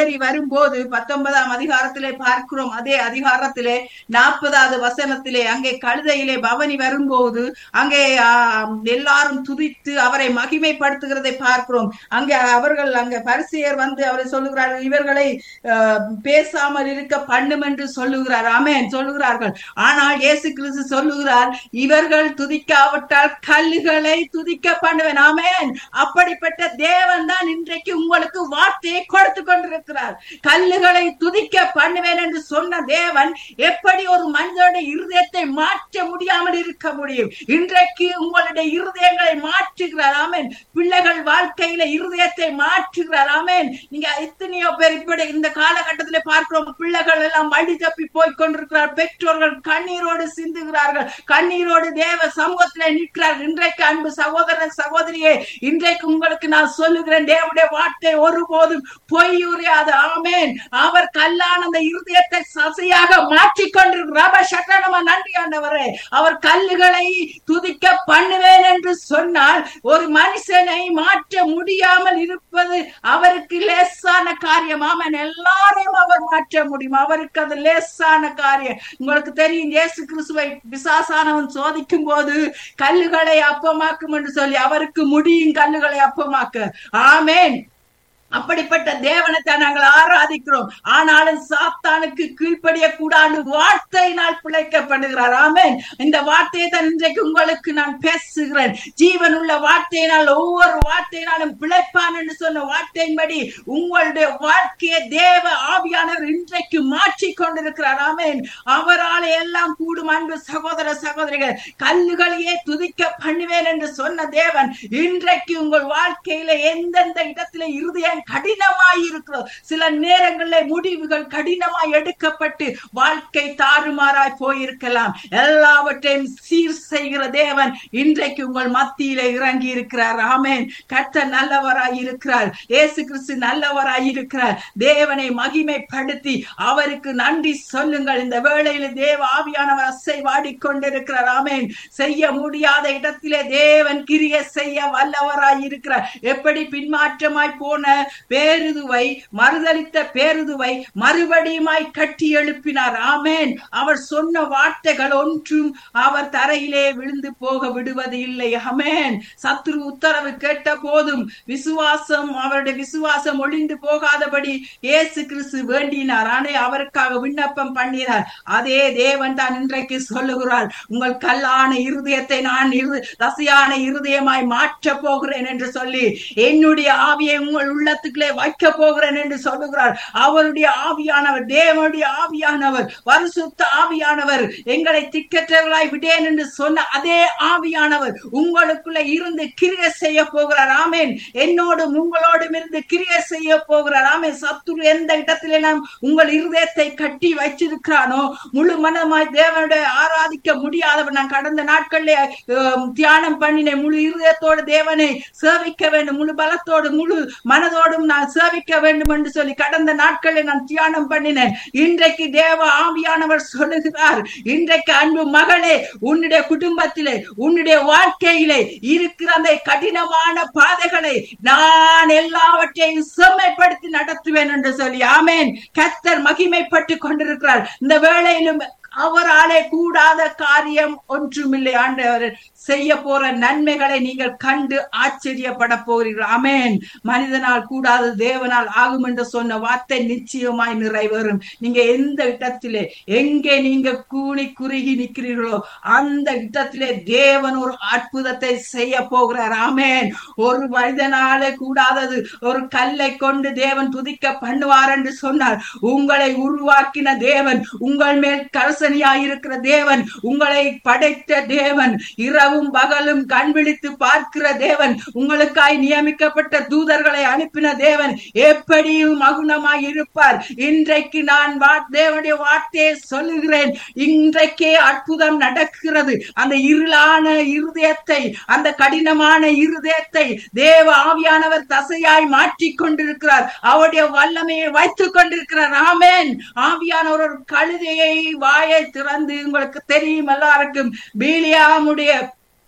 ஏறி வரும்போது பத்தொன்பதாம் அதிகாரத்திலே பார்க்கிறோம் அதே அதிகாரத்திலே நாற்பதாவது வசனத்திலே அங்கே கழுதையிலே பவனி வரும்போது அங்கே ஆம், எல்லாரும் துதித்து அவரை மகிமைப்படுத்துகிறதை பார்க்கிறோம் அங்கே அவர்கள் அங்கே பரிசெயர் வந்து அவரை சொல்லுகிறார்கள் இவர்களை ஆஹ், பேசாமல் இருக்க பண்ணும் என்று சொல்லுகிறார் ஆமென் சொல்லுகிறார்கள் ஆனால் இயேசு கிறிஸ்து சொல்லுகிறார் இவர்கள் துதிக்காவிட்டால் கல்லுகளை துதிக்க பண்ணுவேன் ஆமென் அப்படிப்பட்ட தேவன் தான் இன்றைக்கு உங்களுக்கு வார்த்தையை கொடுத்து கொண்டிருக்கிறார் கல்லுகளை துதிக்க பண்ணுவேன் என்று சொன்ன தேவன் எப்படி ஒரு மனிதனுடைய இருதயத்தை மாற்ற முடியாமல் இருக்க முடியும் இன்றைக்கு உங்களுடைய இருதயங்களை மாற்றுகிறார் ஆமென் பிள்ளைகள் வாழ்க்கையில இருதயத்தை மாற்றுகிறார் ஆமென் நீங்க எத்தனையோ பேர் இப்படி இந்த காலகட்டத்திலே பார்க்கிறோம் பிள்ளைகள் எல்லாம் வழி தப்பி போய் கொண்டிருக்கிறார் பெற்றோர்கள் கண்ணீரோடு சிந்துகிறார்கள் கண்ணீரோடு தேவ சமூகத்திலே நிற்கிறார்கள் இன்றைக்கு அன்பு சகோதரன் சகோதரியே இன்றைக்கு உங்களுக்கு நான் சொல்லுகிறேன் தேவனுடைய வார்த்தை ஒருபோதும் பொய் உரையாது ஆமென் அவர் கல்லான அந்த இருதயத்தை சசையாக மாற்றிக்கொண்டிருக்கிறார் ரப சட்டனமா நன்றி ஆண்டவரே அவர் கல்லுகளை துதிக்க பண்ணுவேன் என்று சொன்னால் ஒரு மனுஷனை மாற்ற முடியாமல் இருப்பது அவருக்கு லேசான காரியம் ஆமன் எல்லாரையும் அவர் மாற்ற முடியும் அவருக்கு அது லேசான காரியம் உங்களுக்கு தெரியும் இயேசு கிறிஸ்துவை பிசாசானவன் சோதிக்கும் போது கல்லுகளை அப்பமாக்கும் என்று சொல்லி அவருக்கு முடியும் கல்லுகளை அப்பமாக்க ஆமென் அப்படிப்பட்ட தேவனத்தை நாங்கள் ஆராதிக்கிறோம் ஆனாலும் சாத்தானுக்கு கீழ்ப்படிய கூடாது வார்த்தையினால் பிழைக்கப்படுகிறார் ஆமென் இந்த வார்த்தையை தான் இன்றைக்கு உங்களுக்கு நான் பேசுகிறேன் ஜீவன் உள்ள வார்த்தையினால் ஒவ்வொரு வார்த்தையினாலும் பிழைப்பான் என்று சொன்ன வார்த்தையின்படி உங்களுடைய வாழ்க்கையை தேவ ஆவியானவர் இன்றைக்கு மாற்றி கொண்டிருக்கிறார் ஆமென் அவரால் எல்லாம் கூடும் அன்பு சகோதர சகோதரிகள் கல்லுகளையே துதிக்க பண்ணுவேன் என்று சொன்ன தேவன் இன்றைக்கு உங்கள் வாழ்க்கையில எந்தெந்த இடத்துல இருதயம் கடினமாய் இருக்கிறோம் சில நேரங்களில் முடிவுகள் கடினமாய் எடுக்கப்பட்டு வாழ்க்கை தாறுமாறாய் போயிருக்கலாம் எல்லாவற்றையும் சீர் செய்கிற தேவன் இன்றைக்கு உங்கள் மத்தியில இறங்கி இருக்கிறார் ஆமென் கர்த்தர் நல்லவராய் இருக்கிறார் இயேசு கிறிஸ்து நல்லவராய் இருக்கிறார் தேவனை மகிமைப்படுத்தி அவருக்கு நன்றி சொல்லுங்கள் இந்த வேளையில தேவ ஆவியானவர் அசை வாடிக்கொண்டிருக்கிறார் ஆமென் செய்ய முடியாத இடத்திலே தேவன் கிரிய செய்ய வல்லவராய் இருக்கிறார் எப்படி பின்மாற்றமாய் போன பேருதுவை மறுதளித்த பேருதுவை மறுபடியுமாய் கட்டி எழுப்பினார் ஆமென் அவர் சொன்ன வார்த்தைகள் ஒன்றும் அவர் தரையிலே விழுந்து போக விடுவது இல்லை ஆமென் சத்ரு உத்தரவு கேட்ட போதும் விசுவாசம் அவருடைய விசுவாசம் ஒளிந்து போகாதபடி இயேசு கிறிஸ்து வேண்டினார் ஆனே அவருக்காக விண்ணப்பம் பண்ணினார் அதே தேவன் தான் இன்றைக்கு சொல்லுகிறார் உங்கள் கல்லான இருதயத்தை நான் இரு ரசியான இருதயமாய் மாற்ற போகிறேன் என்று சொல்லி என்னுடைய ஆவியை உங்கள் உள்ளத்துக்குள்ளே வைக்க போகிறேன் என்று சொல்லுகிறார் அவருடைய ஆவியானவர் தேவனுடைய ஆவியானவர் பரிசுத்த ஆவியானவர் எங்களை திக்கற்றவர்களாய் விடேன் என்று சொன்ன அதே ஆவியானவர் உங்களுக்குள்ள இருந்து கிரிய செய்ய போகிறார் ஆமேன் என்னோடும் உங்களோடும் இருந்து கிரிய செய்ய போகிறார் ஆமேன் சத்துரு எந்த இடத்திலே நாம் உங்கள் இருதயத்தை கட்டி வச்சிருக்கிறானோ முழு மனமாய் தேவனுடைய ஆராதிக்க முடியாதவர் நான் கடந்த நாட்களிலே அஹ், தியானம் பண்ணினேன் முழு இருதயத்தோடு தேவனை சேவிக்க வேண்டும் முழு பலத்தோடு முழு மனதோடும் நான் சேவிக்க வேண்டும் என்று சொல்லி கடந்த நாட்களில் நான் தியானம் பண்ணினேன் இன்றைக்கு தேவ ஆவியானவர் சொல்லுகிறார் இன்றைக்கு அன்பு மகளே உன்னுடைய குடும்பத்திலே உன்னுடைய வாழ்க்கையிலே இருக்கிற அந்த கடினமான பாதைகளை நான் எல்லாவற்றையும் செம்மைப்படுத்தி நடத்துவேன் என்று சொல்லி ஆமேன் கத்தர் மகிமைப்பட்டு கொண்டிருக்கிறார் இந்த வேளையிலும் அவராலே கூடாத காரியம் ஒன்றுமில்லை ஆண்டவர் செய்ய போற நன்மைகளை நீங்கள் கண்டு ஆச்சரியப்பட போகிறீர்கள் ஆமென் மனிதனால் கூடாது தேவனால் ஆகும் என்று சொன்ன வார்த்தை நிச்சயமாய் நிறைவேறும் நீங்க எந்த இடத்திலே எங்கே நீங்க கூணி குறுகி நிற்கிறீர்களோ அந்த இடத்திலே தேவன் ஒரு அற்புதத்தை செய்ய போகிறார் ஆமென் ஒரு மனிதனாலே கூடாதது ஒரு கல்லை கொண்டு தேவன் துதிக்க பண்ணுவார் என்று சொன்னார் உங்களை உருவாக்கின தேவன் உங்கள் மேல் கரசனியாயிருக்கிற தேவன் உங்களை படைத்த தேவன் இரவும் பகலும் கண் விழித்து பார்க்கிற தேவன் உங்களுக்காய் நியமிக்கப்பட்ட தூதர்களை அனுப்பின தேவன் எப்படியும் மகுனமாய் இருப்பார் இன்றைக்கு நான் வா- தேவனுடைய வார்த்தையை சொல்லுகிறேன் இன்றைக்கே அற்புதம் நடக்கிறது அந்த இருளான இருதயத்தை அந்த கடினமான இருதயத்தை தேவ ஆவியானவர் தசையாய் மாற்றிக் கொண்டிருக்கிறார் அவருடைய வல்லமையை வைத்துக் கொண்டிருக்கிறார் ஆமென் ஆவியானவர் ஒரு கழுதையை வாயை திறந்து உங்களுக்கு தெரியும் எல்லாருக்கும் பீலியாமுடைய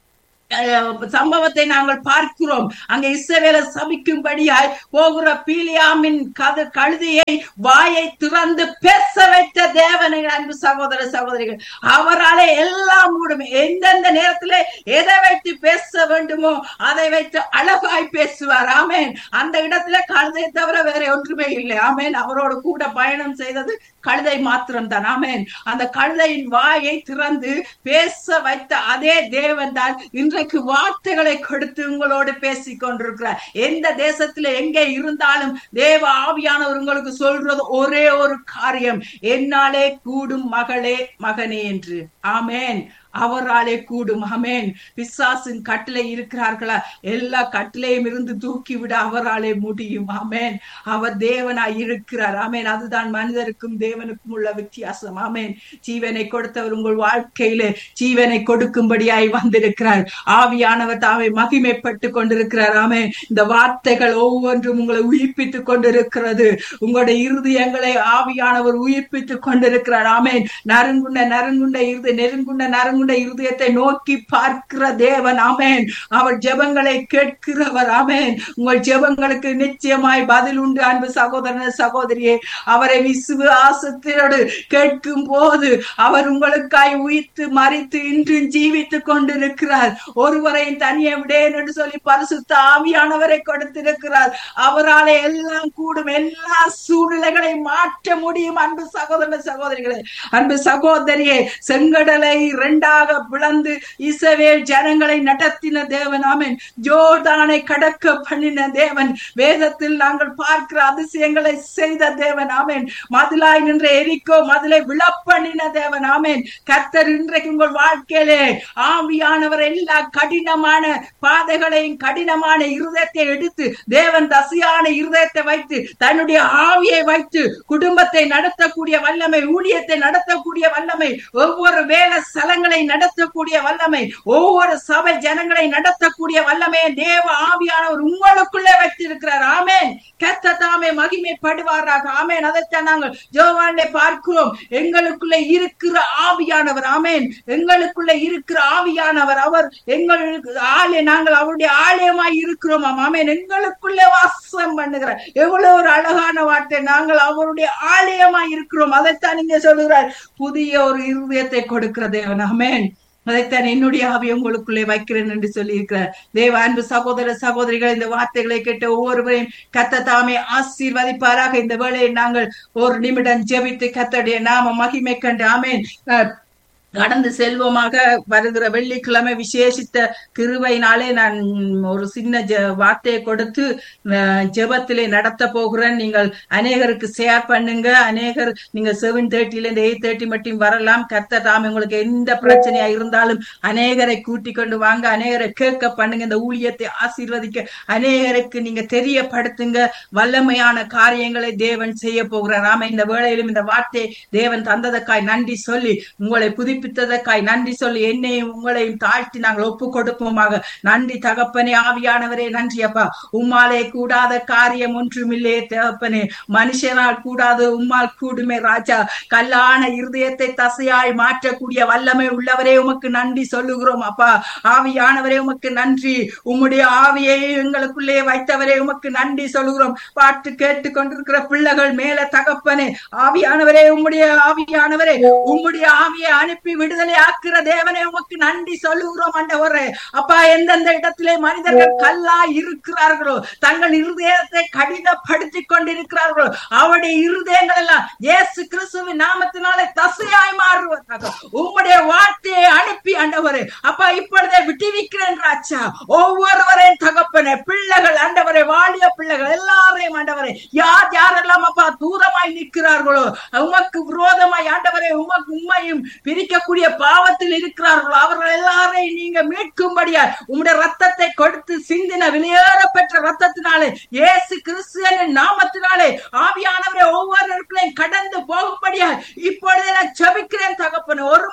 அஹ், சம்பவத்தை நாங்கள் பார்க்கிறோம் அங்க இஸ்ரவேல சபிக்கும்படியாய் போகிற பீலியாமின் கது கழுதியை வாயை திறந்து பேச வைத்த தேவனை அன்பு சகோதர சகோதரிகள் அவராலே எல்லாம் மூடும் எந்தெந்த நேரத்திலே எதை வைத்து பேச வேண்டுமோ அதை வைத்து அழகாய் பேசுவார் ஆமேன் அந்த இடத்துல கழுதை தவிர வேற ஒன்றுமே இல்லை ஆமேன் அவரோடு கூட பயணம் செய்தது கழுதை மாத்திரம் தான் ஆமேன் அந்த கழுதையின் வாயை திறந்து பேச வைத்த அதே தேவன் தான் இன்றைக்கு வார்த்தைகளை கொடுத்து உங்களோடு பேசிக் கொண்டிருக்கிறார் எந்த தேசத்துல எங்கே இருந்தாலும் தேவ ஆவியானவர் உங்களுக்கு சொல்றது ஒரே ஒரு காரியம் என்னாலே கூடும் மகளே மகனே என்று ஆமேன் அவராலே கூடும் ஆமேன் பிசாசின் கட்டளை இருக்கிறார்களா எல்லா கட்டளையும் இருந்து தூக்கி விட அவராலே முடியும் ஆமேன் அவர் தேவனாய் இருக்கிறார் ஆமேன் அதுதான் மனிதருக்கும் தேவனுக்கும் உள்ள வித்தியாசம் ஆமேன் ஜீவனை கொடுத்தவர் உங்கள் வாழ்க்கையிலே ஜீவனை கொடுக்கும்படியாய் வந்திருக்கிறார் ஆவியானவர் தாமே மகிமைப்பட்டு கொண்டிருக்கிறார் ஆமேன் இந்த வார்த்தைகள் ஒவ்வொன்றும் உங்களை உயிர்ப்பித்துக் கொண்டிருக்கிறது உங்களுடைய இருதயங்களை ஆவியானவர் உயிர்ப்பித்துக் கொண்டிருக்கிறார் ஆமேன் நறுங்குண்ட நறுங்குண்ட இருது நெருங்குண்ட நறுங்குண்ட இருதயத்தை நோக்கி பார்க்கிற தேவன் ஆமேன் அவர் ஜெபங்களை கேட்கிறவர் ஆமேன் உங்கள் ஜெபங்களுக்கு நிச்சயமாய் பதில் உண்டு அன்பு சகோதரன் சகோதரியே அவரை விசுவாசத்தோடு கேட்கும் போது அவர் உங்களுக்காய் உயிர்த்து மறித்து இன்றும் ஜீவித்துக் கொண்டிருக்கிறார் ஒருவரையும் தனியே விடேன் என்று சொல்லி பரிசுத்த ஆவியானவரை கொடுத்திருக்கிறார் அவராலே எல்லாம் கூடும் எல்லா சூழ்நிலைகளை மாற்ற முடியும் அன்பு சகோதர சகோதரிகளே அன்பு சகோதரியே செங்கடலை இரண்டாக பிளந்து இசவேல் ஜனங்களை நடத்தின தேவன் ஆமென் ஜோர்தானை கடக்க பண்ணின தேவன் வேதத்தில் நாங்கள் பார்க்கிற அதிசயங்களை செய்த தேவன் ஆமென் மதிலாய் நின்ற எரிக்கோ மதிலை விழப்பண்ணின தேவன் ஆமென் கர்த்தர் இன்றைக்கு உங்கள் வாழ்க்கையிலே ஆவியானவர் எல்லா கடினமான பாதைகளையும் கடினமான இருதயத்தை எடுத்து தேவன் தசியான இருதயத்தை வைத்து தன்னுடைய ஆவியை வைத்து குடும்பத்தை நடத்தக்கூடிய வல்லமை ஊழியத்தை நடத்தக்கூடிய வல்லமை ஒவ்வொரு வேலை ஸ்தலங்களை நடத்தக்கூடிய வல்லமை ஒவ்வொரு சபை ஜனங்களை நடத்தக்கூடிய வல்லமையை தேவ ஆவியானவர் உங்களுக்குள்ளே வைத்திருக்கிறார் ஆமேன் கத்த தாமே மகிமைப்படுவாராக ஆமேன் அதைத்தான் நாங்கள் ஜோவானை பார்க்கிறோம் எங்களுக்குள்ளே இருக்கிற ஆவியானவர் ஆமேன் எங்களுக்குள்ள இருக்கிற ஆவியானவர் அவர் எங்களுக்கு ஆலய நாங்கள் அவருடைய ஆலயமாய் இருக்கிறோம் ஆமேன் எங்களுக்குள்ளே வாசம் பண்ணுகிறார் எவ்வளவு ஒரு அழகான வார்த்தை நாங்கள் அவருடைய ஆலயமாய் இருக்கிறோம் அதைத்தான் இங்க சொல்லுகிறார் புதிய ஒரு இருதயத்தை கொடுக்கிற தேவன் ஆமேன் அதைத்தான் என்னுடைய ஆவி உங்களுக்குள்ளே வைக்கிறேன் என்று சொல்லி இருக்கிறார் தேவ அன்பு சகோதர சகோதரிகள் இந்த வார்த்தைகளை கேட்ட ஒவ்வொருவரையும் கத்த தாமே ஆசீர்வதிப்பாராக இந்த வேளையை நாங்கள் ஒரு நிமிடம் ஜெபித்து கத்தடைய நாம மகிமை கண்டு ஆமேன் அஹ் கடந்து செல்வமாக வருகிற வெள்ளிக்கிழமை விசேஷித்த கிருவையினாலே நான் ஒரு சின்ன ஜ வார்த்தையை கொடுத்து அஹ், ஜெபத்திலே நடத்த போகிறேன் நீங்கள் அநேகருக்கு ஷேர் பண்ணுங்க அநேகர் நீங்க செவன் தேர்ட்டில இருந்து எயிட் தேர்ட்டி மட்டும் வரலாம் கத்த தாம் உங்களுக்கு எந்த பிரச்சனையா இருந்தாலும் அநேகரை கூட்டிக் கொண்டு வாங்க அநேகரை கேட்க பண்ணுங்க இந்த ஊழியத்தை ஆசீர்வதிக்க அநேகருக்கு நீங்க தெரியப்படுத்துங்க வல்லமையான காரியங்களை தேவன் செய்ய போகிறார் ஆமா இந்த வேளையிலும் இந்த வார்த்தையை தேவன் தந்ததற்காய் நன்றி சொல்லி உங்களை புதுப்பித்ததற்காய் நன்றி சொல்லி என்னையும் உங்களையும் தாழ்த்தி நாங்கள் ஒப்பு கொடுப்போமாக நன்றி தகப்பனே ஆவியானவரே நன்றி அப்பா உம்மாலே கூடாத காரியம் ஒன்றுமில்லே தகப்பனே மனுஷனால் கூடாது உம்மால் கூடுமே ராஜா கல்லான இருதயத்தை தசையாய் மாற்றக்கூடிய வல்லமை உள்ளவரே உமக்கு நன்றி சொல்லுகிறோம் அப்பா ஆவியானவரே உமக்கு நன்றி உம்முடைய ஆவியை எங்களுக்குள்ளே வைத்தவரே உமக்கு நன்றி சொல்லுகிறோம் பாட்டு கேட்டு கொண்டிருக்கிற பிள்ளைகள் மேல தகப்பனே ஆவியானவரே உம்முடைய ஆவியானவரே உம்முடைய ஆவியை அனுப்பி விடுதலை ஆக்குற தேவனே உமக்கு நன்றி சொல்லுகிறோம் ஆண்டவரே அப்பா எந்தெந்த இடத்திலே மனிதர்கள் கல்லா இருக்கிறார்களோ தங்கள் இருதயத்தை கடினப்படுத்தி கொண்டிருக்கிறார்களோ அவருடைய இருதயங்கள் எல்லாம் இயேசு கிறிஸ்துவின் நாமத்தினாலே தசையாய் மாறுவதாக உம்முடைய வார்த்தையை அனுப்பி ஆண்டவரே அப்பா இப்பொழுதே விட்டுவிக்கிறேன் ராஜா ஒவ்வொருவரையும் தகப்பனே பிள்ளைகள் ஆண்டவரே வாலிய பிள்ளைகள் எல்லாரையும் ஆண்டவரே யார் யாரெல்லாம் அப்பா தூரமாய் நிற்கிறார்களோ உமக்கு விரோதமாய் ஆண்டவரே உமக்கு உண்மையும் பிரிக்கக்கூடிய பாவத்தில் இருக்கிறார்களோ அவர்கள் எல்லாரையும் நீங்க மீட்கும்படியா உம்முடைய ரத்தத்தை கொடுத்து சிந்தின வெளியேற பெற்ற ரத்தத்தினாலே இயேசு கிறிஸ்துவின் நாமத்தினாலே ஆவியானவரை ஒவ்வொருவர்களையும் கடந்து போகும்படியா இப்பொழுது நான் ஜெபிக்கிறேன் தகப்பனே ஒரு மனமா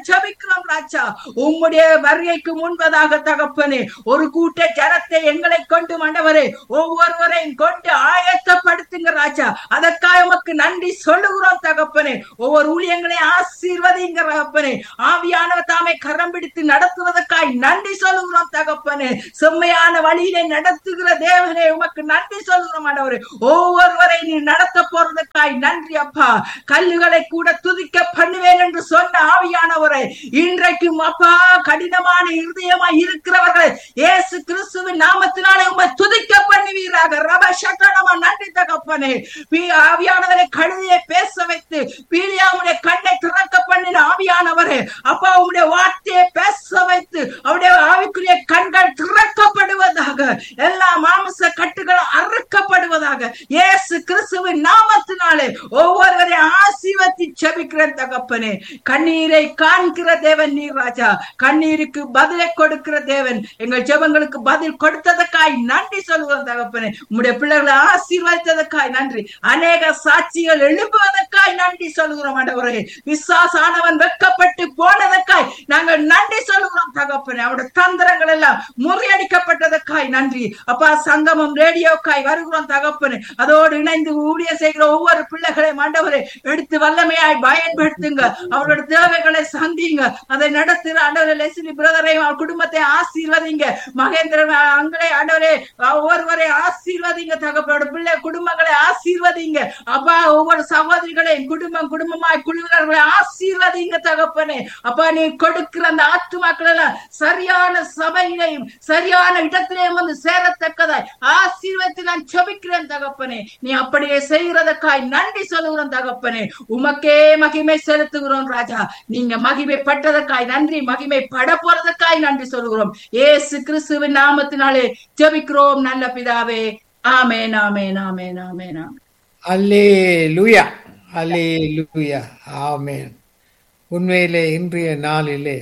ஜபிக்கிறோம் ராஜா உம்முடைய வருகைக்கு முன்பதாக தகப்பனே ஒரு கூட்ட ஜனத்தை எங்களை கொண்டு மண்டவரே ஒவ்வொருவரையும் கொண்டு ஆயத்தப்படுத்துங்க ராஜா அதற்காக உமக்கு நன்றி சொல்லுகிறோம் தகப்பனே ஒவ்வொரு ஊழியங்களையும் ஆசீர்வதிங்க தகப்பனே ஆவியானவர் தாமே கரம் பிடித்து நடத்துவதற்காய் நன்றி சொல்லுகிறோம் தகப்பனே செம்மையான வழியிலே நடத்துகிற தேவனே உமக்கு நன்றி சொல்லுகிறோம் ஆண்டவரே ஒவ்வொருவரை நீ நடத்த போறதுக்காய் நன்றி அப்பா கல்லுகளை கூட துதிக்க பண்ணுவேன் என்று சொன்ன ஆவியானவரை இன்றைக்கும் அப்பா கடினமான இருதயமாய் இருக்கிறவர்கள் இயேசு கிறிஸ்துவின் நாமத்தினாலே உம்மை துதிக்க பண்ணுவீராக ரப சக்கரமா நன்றி தகப்பனே பி- ஆவியானவரை கழுதையை பேச வைத்து பீலியாவுடைய கண்ணை திறக்க பண்ணின ஆவியானவரே அப்பா உம்முடைய வார்த்தையை பேச வைத்து அவருடைய ஆவிக்குரிய கண்கள் திறக்கப்படுவதாக எல்லா மாமிச கட்டுகளும் அறுக்கப்படுவதாக இயேசு கிறிஸ்துவின் நாமத்தினாலே ஒவ்வொருவரையும் ஆசீர்வதி செபிக்கிறேன் தகப்பனே கண்ணீரை காண்கிற தேவன் நீர் ராஜா கண்ணீருக்கு பதிலை கொடுக்கிற தேவன் எங்கள் ஜெபங்களுக்கு பதில் கொடுத்ததற்காய் நன்றி சொல்கிறோம் தகப்பனே உம்முடைய பிள்ளைகளை ஆசீர்வதித்ததற்காய் நன்றி அநேக சாட்சிகள் எழுப்புவதற்காய் நன்றி சொல்கிறோம் ஆண்டவரே விசுவாசானவன் வெட்கப்பட்டு போனதற்காய் நாங்கள் நன்றி சொல்கிறோம் தகப்பனே அவருடைய தந்திரங்கள் எல்லாம் முறியடிக்கப்பட்டதற்காய் நன்றி அப்பா சங்கமம் ரேடியோக்காய் வருகிறோம் தகப்பனே அதோடு இணைந்து ஊழிய செய்கிற ஒவ்வொரு பிள்ளைகளையும் ஆண்டவரே எடுத்து வல்லமையாய் பயன்படுத்துங்க அவரோட தேவைகளை சந்திங்க அதை நடத்துகிற ஆண்டவரே லெஸ்லி பிரதரையும் அவர் குடும்பத்தை ஆசீர்வதிங்க மகேந்திரன் அங்களே ஆண்டவரே ஒவ்வொருவரை ஆசீர்வதிங்க தகப்பனோட பிள்ளை குடும்பங்களை ஆசீர்வதிங்க அப்பா ஒவ்வொரு சகோதரிகளையும் குடும்பம் குடும்பமாய் குழுவினர்களை ஆசீர்வதிங்க தகப்பனே அப்பா நீ கொடுக்கிற அந்த ஆத்துமாக்கள் எல்லாம் சரியான சபையிலையும் சரியான இடத்திலேயும் வந்து சேரத்தக்கதாய் ஆசீர்வதித்து நான் செபிக்கிறேன் தகப்பனே நீ அப்படியே செய்கிறதற்காய் நன்றி சொல்லுகிறோம் தகப்பனே உமக்கே மகிமை செலுத்துகிறோம் ராஜா நீங்க மகிமை பட்டதற்காய் நன்றி மகிமை பட போறதற்காய் நன்றி சொல்லுகிறோம் ஏசு கிறிஸ்துவின் நாமத்தினாலே ஜெபிக்கிறோம் நல்ல பிதாவே ஆமேன் ஆமேன் ஆமேன் ஆமேன் ஆமேன் அல்லே லூயா அல்லே லூயா ஆமேன் உண்மையிலே இன்றைய நாளிலே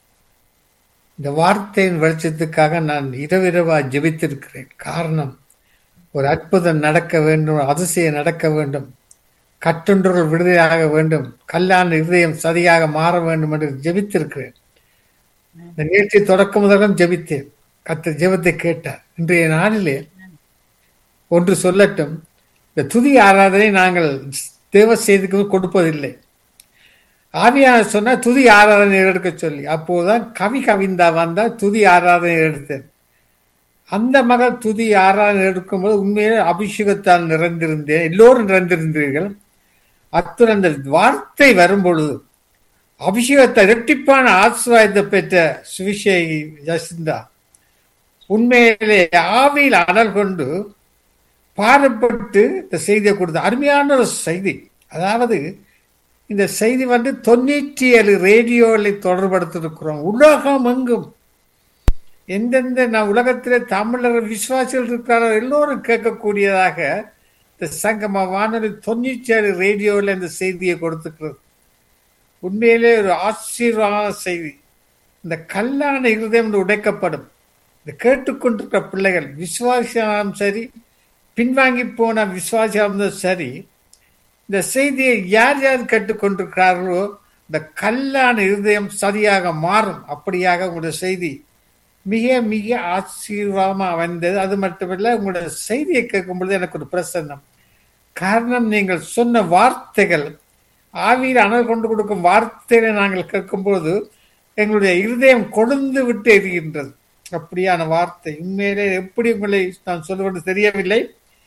இந்த வார்த்தையின் வெளிச்சத்துக்காக நான் இரவிரவா ஜெபித்திருக்கிறேன் காரணம் ஒரு அற்புதம் நடக்க வேண்டும் ஒரு அதிசயம் நடக்க வேண்டும் கட்டுண்டொருள் விடுதலையாக வேண்டும் கல்லான இருதயம் சரியாக மாற வேண்டும் என்று ஜெபித்திருக்கிறேன் இந்த நிகழ்ச்சி தொடக்கம் முதலும் ஜெபித்தேன் கத்த ஜெபத்தை கேட்டார் இன்றைய நாளிலே ஒன்று சொல்லட்டும் இந்த துதி ஆராதனை நாங்கள் தேவ செய்திக்கு கொடுப்பதில்லை ஆவியான சொன்னா துதி ஆராதனை எடுக்க சொல்லி அப்போதுதான் கவி கவிந்தா வந்தா துதி ஆராதனை எடுத்தேன் அந்த மகள் துதி ஆராதனை எடுக்கும்போது உண்மையிலே அபிஷேகத்தால் நிறைந்திருந்தேன் எல்லோரும் நிறைந்திருந்தீர்கள் அத்துடன் அந்த வார்த்தை வரும்பொழுது அபிஷேகத்தை இரட்டிப்பான ஆசிர்வாதத்தை பெற்ற சுவிசேகி ஜசிந்தா உண்மையிலே ஆவியில் அனல் கொண்டு பாடப்பட்டு இந்த செய்தியை கொடுத்த அருமையான ஒரு செய்தி அதாவது இந்த செய்தி வந்து தொண்ணூற்றி ஏழு ரேடியோவில் தொடர்படுத்திருக்கிறோம் உலகம் எங்கும் எந்தெந்த நான் உலகத்தில் தமிழர் விசுவாசிகள் இருக்கிறாரோ எல்லோரும் கேட்கக்கூடியதாக இந்த சங்கம வானொலி தொண்ணூற்றி ஏழு ரேடியோவில் இந்த செய்தியை கொடுத்துக்கிறது உண்மையிலே ஒரு ஆசீர்வாத செய்தி இந்த கல்லான இருதயம் உடைக்கப்படும் இந்த கேட்டுக்கொண்டிருக்கிற பிள்ளைகள் விசுவாசியாலும் சரி பின்வாங்கி போன விசுவாசியாலும் சரி இந்த செய்தியை யார் யார் கேட்டுக்கொண்டிருக்கிறார்களோ இந்த கல்லான இருதயம் சரியாக மாறும் அப்படியாக உங்களுடைய செய்தி மிக மிக ஆசீர்வாதமாக வந்தது அது மட்டுமில்ல உங்களுடைய செய்தியை கேட்கும் பொழுது எனக்கு ஒரு பிரசன்னம் காரணம் நீங்கள் சொன்ன வார்த்தைகள் ஆவியில் அனல் கொண்டு கொடுக்கும் வார்த்தைகளை நாங்கள் கேட்கும்போது எங்களுடைய இருதயம் கொழுந்து விட்டு எரிகின்றது அப்படியான வார்த்தை உண்மையிலே எப்படி உங்களை நான் சொல்வது தெரியவில்லை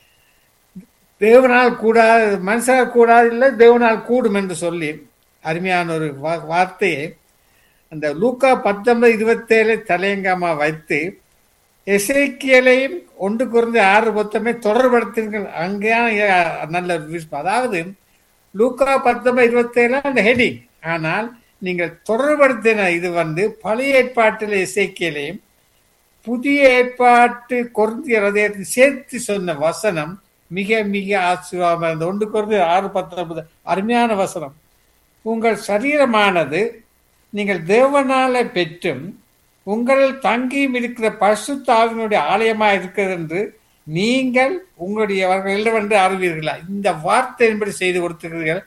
தேவனால் கூடாது மனுஷனால் கூடாது இல்லை தேவனால் கூடும் என்று சொல்லி அருமையான ஒரு வார்த்தையை அந்த லூக்கா பத்தொன்பது இருபத்தேழு தலையங்கமா வைத்து எசைக்கியலையும் ஒன்று குறைந்த ஆறு மொத்தமே தொடர்படுத்துங்கள் அங்கேயான நல்ல அதாவது லூக்கா பத்தொன்பது இருபத்தேழு அந்த ஹெடிங் ஆனால் நீங்கள் தொடர்படுத்தின இது வந்து பழைய ஏற்பாட்டில் இசைக்கியலையும் புதிய ஏற்பாட்டு குறைந்த ஹதயத்தை சேர்த்து சொன்ன வசனம் மிக மிக ஆசீர்வாதம் இருந்தது ஒன்று குறைந்து ஆறு பத்தொன்பது அருமையான வசனம் உங்கள் சரீரமானது நீங்கள் தேவனால பெற்றும் உங்களில் தங்கியும் இருக்கிற பசுத்தாவினுடைய ஆலயமாக இருக்கிறது என்று நீங்கள் உங்களுடையவர்கள் என்று அறிவீர்களா இந்த வார்த்தையின்படி செய்து கொடுத்துக்கிறீர்கள்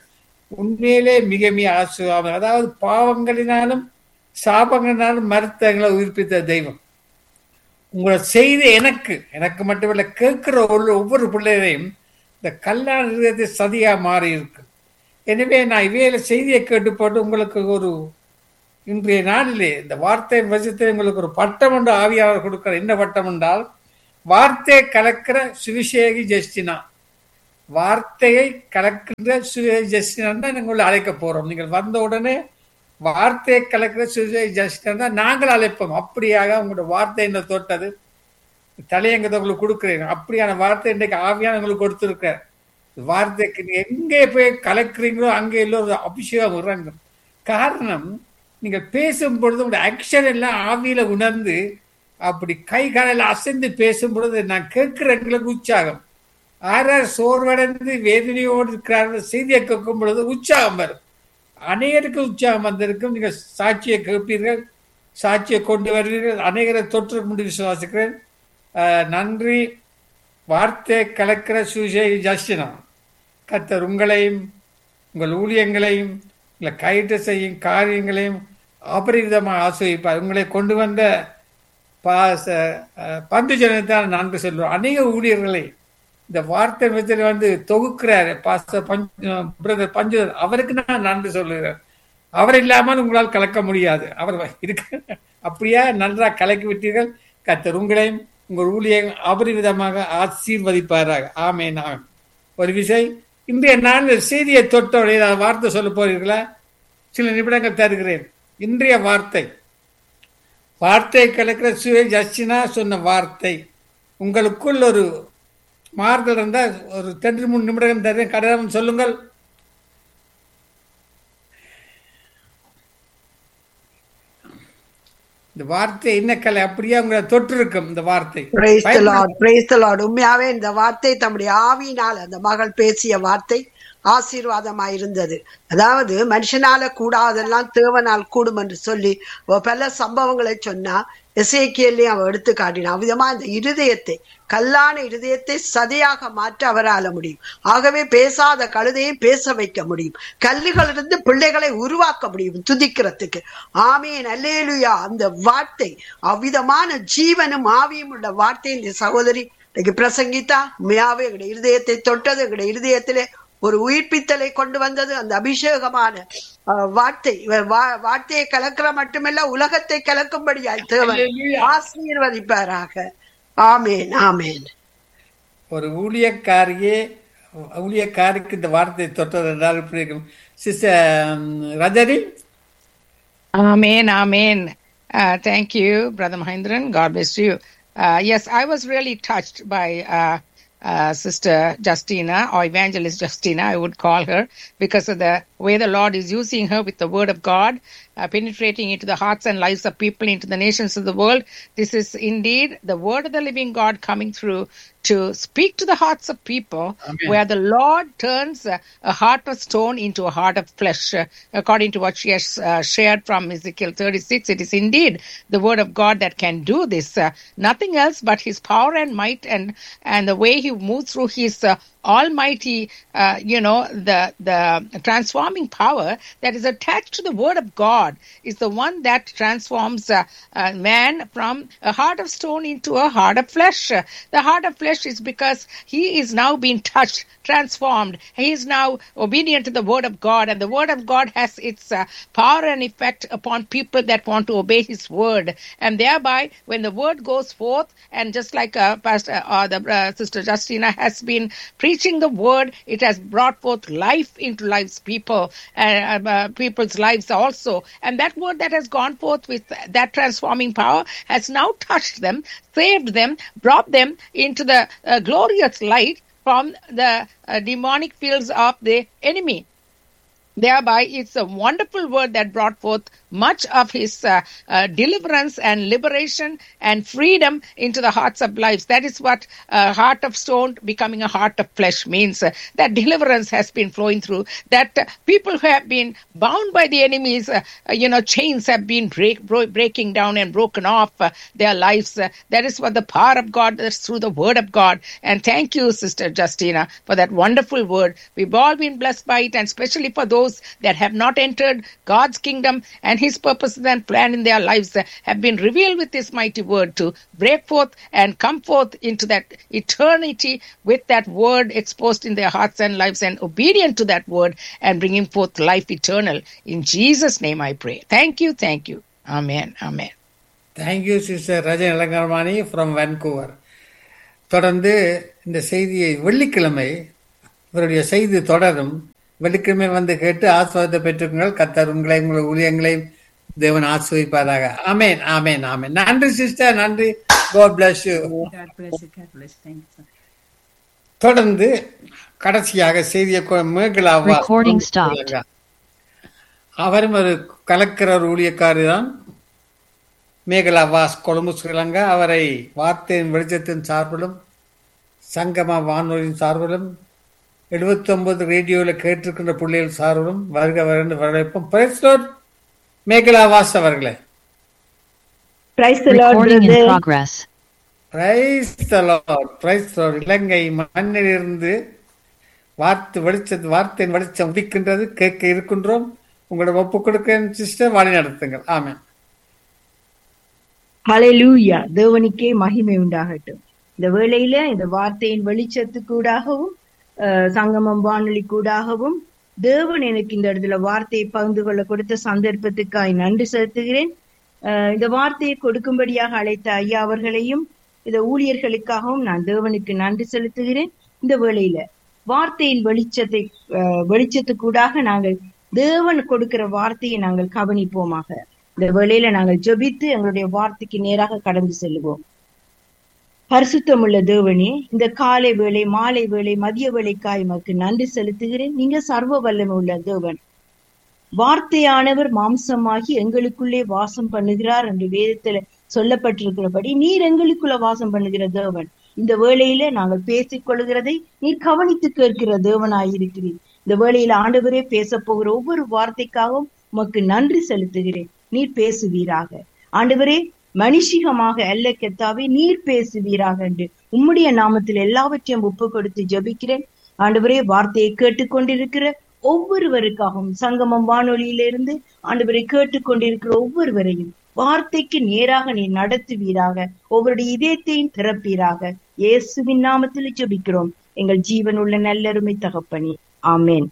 உண்மையிலே மிக மிக ஆசுவாமல் அதாவது பாவங்களினாலும் சாபங்களினாலும் மருத்துவங்களை உயிர்ப்பித்த தெய்வம் உங்களோட செய்தி எனக்கு எனக்கு மட்டுமல்ல கேட்கிற ஒரு ஒவ்வொரு பிள்ளைகளையும் இந்த கல்யாண இருதயத்தை சதியா மாறி இருக்கு எனவே நான் இவையில செய்தியை கேட்டு போட்டு உங்களுக்கு ஒரு இன்றைய நாளிலே இந்த வார்த்தை வசத்தை உங்களுக்கு ஒரு பட்டம் என்று ஆவியாளர் கொடுக்கிற என்ன பட்டம் என்றால் வார்த்தை கலக்கிற சுவிசேகி ஜஸ்டினா வார்த்தையை கலக்கின்ற சுவிசேகி ஜஸ்டினா தான் உங்களை அழைக்க போறோம் நீங்கள் வந்த உடனே வார்த்தையை கலக்கிற சுவிசேகி ஜஸ்டினா தான் நாங்கள் அழைப்போம் அப்படியாக உங்களோட வார்த்தை என்ன தொட்டது தலையங்கத்தை உங்களுக்கு கொடுக்குறேன் அப்படியான வார்த்தை இன்றைக்கு ஆவியான உங்களுக்கு கொடுத்துருக்க வார்த்தைக்கு நீங்க எங்கே போய் கலக்குறீங்களோ அங்கே எல்லோரும் அபிஷேகம் இறங்கும் காரணம் நீங்க பேசும் பொழுது உங்களோட ஆக்ஷன் எல்லாம் ஆவியில உணர்ந்து அப்படி கை காலையில் அசைந்து பேசும் பொழுது நான் கேட்கிறவங்களுக்கு உற்சாகம் ஆறார் சோர்வடைந்து வேதனையோடு இருக்கிறார்கள் செய்தியை கேட்கும் பொழுது உற்சாகம் வரும் அநேகருக்கு உற்சாகம் வந்திருக்கும் நீங்க சாட்சியை கேட்பீர்கள் சாட்சியை கொண்டு வருவீர்கள் அநேகரை தொற்று முடிவு விசுவாசிக்கிறேன் நன்றி வார்த்தை கலக்கிற சுசேகி ஜஸ்டினா கத்தர் உங்களையும் உங்கள் ஊழியங்களையும் உங்களை கைட்டு செய்யும் காரியங்களையும் அபரிவிதமாக ஆசிரிப்பார் உங்களை கொண்டு வந்த பாச பந்து ஜனத்தான் நன்கு சொல்லுவோம் அநேக ஊழியர்களை இந்த வார்த்தை விதத்தில் வந்து தொகுக்கிறார் பாச பிரதர் பஞ்சு அவருக்கு நான் நன்றி சொல்லுகிறேன் அவர் இல்லாமல் உங்களால் கலக்க முடியாது அவர் இருக்க அப்படியா நன்றாக கலக்கி விட்டீர்கள் கத்தர் உங்களையும் உங்கள் ஊழியம் அபரிவிதமாக ஆசீர்வதிப்பாராக ஆமே நான் ஒரு விஷயம் இன்றைய நாள் செய்தியை தொட்டோடைய வார்த்தை சொல்ல போறீர்களா சில நிமிடங்கள் தருகிறேன் இன்றைய வார்த்தை வார்த்தை கலக்கிற சுய ஜஸ்டினா சொன்ன வார்த்தை உங்களுக்குள் ஒரு மாறுதல் இருந்தால் ஒரு ரெண்டு மூணு நிமிடங்கள் தருகிறேன் கடன் சொல்லுங்கள் இந்த வார்த்தை என்ன கலை அப்படியே உங்களை தொற்று இருக்கும் இந்த வார்த்தை உண்மையாவே இந்த வார்த்தை தம்முடைய ஆவியினால் அந்த மகள் பேசிய வார்த்தை ஆசீர்வாதமா இருந்தது அதாவது மனுஷனால கூடாதெல்லாம் தேவனால் கூடும் என்று சொல்லி பல சம்பவங்களை சொன்னா எசேக்கியல்லையும் அவ எடுத்து காட்டினான் விதமா இந்த இருதயத்தை கல்லான இருதயத்தை சதையாக மாற்ற அவரால முடியும் ஆகவே பேசாத கழுதையும் பேச வைக்க முடியும் கல்லுகளிலிருந்து பிள்ளைகளை உருவாக்க முடியும் துதிக்கிறதுக்கு ஆமேன் அல்லேலுயா அந்த வார்த்தை அவ்விதமான ஜீவனும் ஆவியும் உள்ள வார்த்தை இந்த சகோதரி இன்னைக்கு பிரசங்கித்தா உண்மையாவே எங்களுடைய இருதயத்தை தொட்டது எங்களுடைய இருதயத்திலே ஒரு உயிர்ப்பித்தலை கொண்டு வந்தது அந்த அபிஷேகமான வார்த்தை வார்த்தையை கலக்கிற மட்டுமல்ல உலகத்தை கலக்கும்படியாய் தேவன் ஆசீர்வதிப்பாராக ஆமேன் ஆமேன் ஒரு ஊழியக்காரியே ஊழியக்காரிக்கு இந்த வார்த்தை தொட்டது என்றால் எப்படி இருக்கும் sister Rajani Amen, amen. Uh, thank you, Brother Mahindran. God bless you. Uh, yes, I was really touched by uh, uh, Sister Justina or Evangelist Justina, I would call her, because of the way the Lord is using her with the Word of God, uh, penetrating into the hearts and lives of people, into the nations of the world. This is indeed the Word of the living God coming through to speak to the hearts of people, Amen. where the Lord turns uh, a heart of stone into a heart of flesh, uh, according to what she has uh, shared from Ezekiel 36. It is indeed the Word of God that can do this. Uh, nothing else but His power and might, and and the way He moves through His uh, almighty uh, you know the the transforming power that is attached to the word of god is the one that transforms uh, uh, man from a heart of stone into a heart of flesh the heart of flesh is because he is now being touched transformed he is now obedient to the word of god and the word of god has its uh, power and effect upon people that want to obey his word and thereby when the word goes forth and just like uh, pastor uh, the uh, sister justina has been preaching the word it has brought forth life into lives people uh, uh, people's lives also and that word that has gone forth with that transforming power has now touched them saved them brought them into the uh, glorious light from the uh, demonic fields of the enemy thereby it's a wonderful word that brought forth much of his uh, uh, deliverance and liberation and freedom into the hearts of lives that is what a heart of stone becoming a heart of flesh means uh, that deliverance has been flowing through that uh, people who have been bound by the enemies uh, uh, you know chains have been break, bro- breaking down and broken off uh, their lives uh, that is what the power of god is through the word of god and thank you sister justina for that wonderful word we've all been blessed by it and especially for those that have not entered God's kingdom and His purposes and plan in their lives uh, have been revealed with this mighty word to break forth and come forth into that eternity with that word exposed in their hearts and lives and obedient to that word and bringing forth life eternal. In Jesus' name I pray. Thank you, thank you. Amen, amen. Thank you sister Rajan Ilangaramani from Vancouver தொடர்ந்து இந்த செய்தியை வெள்ளிக்கிழமை இவருடைய செய்தி தொடரும் வெள்ளிக்கிழமை வந்து கேட்டு ஆசிர்வாதத்தை பெற்றுக்கொங்கள் கத்தர் உங்களை உங்கள் ஊழியங்களையும் தேவன் ஆசிர்வதிப்பாராக ஆமேன் ஆமேன் ஆமேன் நன்றி சிஸ்டர் நன்றி God bless you God bless you. God bless you. Thank you. sir. தொடர்ந்து கடைசியாக செய்தியை கொ- மேகலாவா Recording stopped. அவரும் ஒரு கலக்கிற ஒரு ஊழியக்காரி தான் மேகலா வாஸ் கொழும்பு ஸ்ரீலங்கா அவரை வார்த்தையின் வெளிச்சத்தின் சார்பிலும் சங்கம வானொலியின் சார்பிலும் 79 ரேடியோவில் கேட்டிருக்கின்ற பிள்ளைகள் சார்பிலும் வருக வருகின்ற வரவேற்போம் Praise Lord. மேகலா வாஸ் அவர்களே Praise the Lord, Recording in brother. progress. Praise the Lord praise Lord Ilangai மண்ணிலிருந்து வார்த்தை வெளிச்ச வார்த்தையின் வெளிச்சம் உதிக்கின்றது கேட்க இருக்கின்றோம் உங்களோட ஒப்பு கொடுக்க சிஸ்டர் வழி நடத்துங்கள் ஆமென் ஹalleluya தேவனுக்கே மகிமை உண்டாகட்டும் இந்த வேளையில இந்த வார்த்தையின் வெளிச்சத்துக்கூடாகவும் அஹ், சங்கமம் வானொலி கூடாகவும் தேவன் எனக்கு இந்த இடத்துல வார்த்தையை பகிர்ந்து கொள்ள கொடுத்த சந்தர்ப்பத்துக்காய் நன்றி செலுத்துகிறேன் அஹ், இந்த வார்த்தையை கொடுக்கும்படியாக அழைத்த ஐயா அவர்களையும் இந்த ஊழியர்களுக்காகவும் நான் தேவனுக்கு நன்றி செலுத்துகிறேன் இந்த வேளையில வார்த்தையின் வெளிச்சத்தை அஹ், வெளிச்சத்துக்கூடாக நாங்கள் தேவன் கொடுக்கிற வார்த்தையை நாங்கள் கவனிப்போமாக இந்த வேளையில நாங்கள் ஜெபித்து எங்களுடைய வார்த்தைக்கு நேராக கடந்து செல்லுவோம் பரிசுத்தமுள்ள தேவனே இந்த காலை வேளை மாலை வேளை மதிய வேளைக்காய் உமக்கு நன்றி செலுத்துகிறேன் நீங்க சர்வ வல்லமை உள்ள தேவன் வார்த்தையானவர் மாம்சமாகி எங்களுக்குள்ளே வாசம் பண்ணுகிறார் என்று வேதத்துல சொல்லப்பட்டிருக்கிறபடி நீர் எங்களுக்குள்ள வாசம் பண்ணுகிற தேவன் இந்த வேளையில நாங்கள் பேசிக் கொள்கிறதை நீர் கவனித்து கேட்கிற தேவனாயிருக்கிறீர் இந்த வேளையில ஆண்டவரே பேச போகிற ஒவ்வொரு வார்த்தைக்காகவும் உமக்கு நன்றி செலுத்துகிறேன் நீர் பேசுவீராக ஆண்டவரே மனுஷிகமாக அல்ல கெத்தாவே நீர் பேசுவீராக என்று உம்முடைய நாமத்தில் எல்லாவற்றையும் ஒப்பு கொடுத்து ஜெபிக்கிறேன் ஆண்டவரே வார்த்தையை கேட்டுக்கொண்டிருக்கிற ஒவ்வொருவருக்காகவும் சங்கமம் வானொலியிலிருந்து ஆண்டவரை கேட்டுக்கொண்டிருக்கிற ஒவ்வொருவரையும் வார்த்தைக்கு நேராக நீ நடத்துவீராக ஒவ்வொருடைய இதயத்தையும் திறப்பீராக இயேசுவின் நாமத்தில் ஜெபிக்கிறோம் எங்கள் ஜீவன் உள்ள நல்லருமை தகப்பனே ஆமென்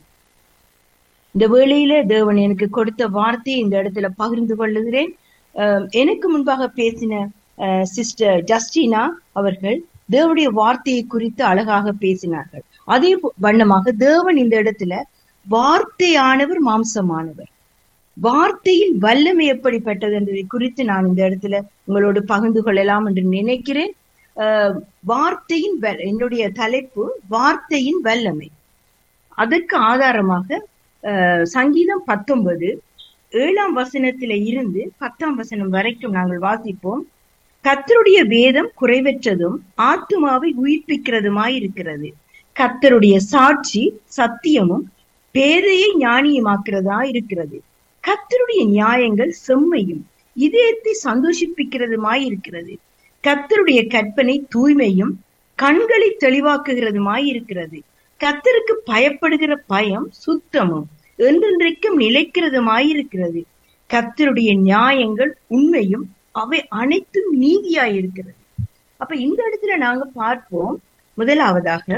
இந்த வேளையில தேவன் எனக்கு கொடுத்த வார்த்தையை இந்த இடத்துல பகிர்ந்து கொள்ளுகிறேன் அஹ் எனக்கு முன்பாக பேசின சிஸ்டர் ஜஸ்டினா அவர்கள் தேவனுடைய வார்த்தையை குறித்து அழகாக பேசினார்கள் அதே போ- வண்ணமாக தேவன் இந்த இடத்துல வார்த்தையானவர் மாம்சமானவர் வார்த்தையின் வல்லமை எப்படிப்பட்டது என்பதை குறித்து நான் இந்த இடத்துல உங்களோடு பகிர்ந்து கொள்ளலாம் என்று நினைக்கிறேன் அஹ் வார்த்தையின் வ- என்னுடைய தலைப்பு வார்த்தையின் வல்லமை அதற்கு ஆதாரமாக அஹ், சங்கீதம் பத்தொன்பது ஏழாம் வசனத்தில இருந்து பத்தாம் வசனம் வரைக்கும் நாங்கள் வாசிப்போம் கர்த்தருடைய வேதம் குறைவற்றதும் ஆத்துமாவை உயிர்ப்பிக்கிறதுமாய் இருக்கிறது கர்த்தருடைய சாட்சி சத்தியமும் பேதையை ஞானியமாக்கிறதா இருக்கிறது கர்த்தருடைய நியாயங்கள் செம்மையும் இதயத்தை சந்தோஷிப்பிக்கிறதுமாய் இருக்கிறது கர்த்தருடைய கற்பனை தூய்மையும் கண்களை தெளிவாக்குகிறதுமாய் இருக்கிறது கர்த்தருக்கு பயப்படுகிற பயம் சுத்தமும் என்றென்றைக்கும் நிலைக்கிறதுமாய் இருக்கிறது கர்த்தருடைய நியாயங்கள் உண்மையும் அவை அனைத்தும் நீதியாய் இருக்கிறது அப்ப இந்த இடத்துல நாங்க பார்ப்போம் முதலாவதாக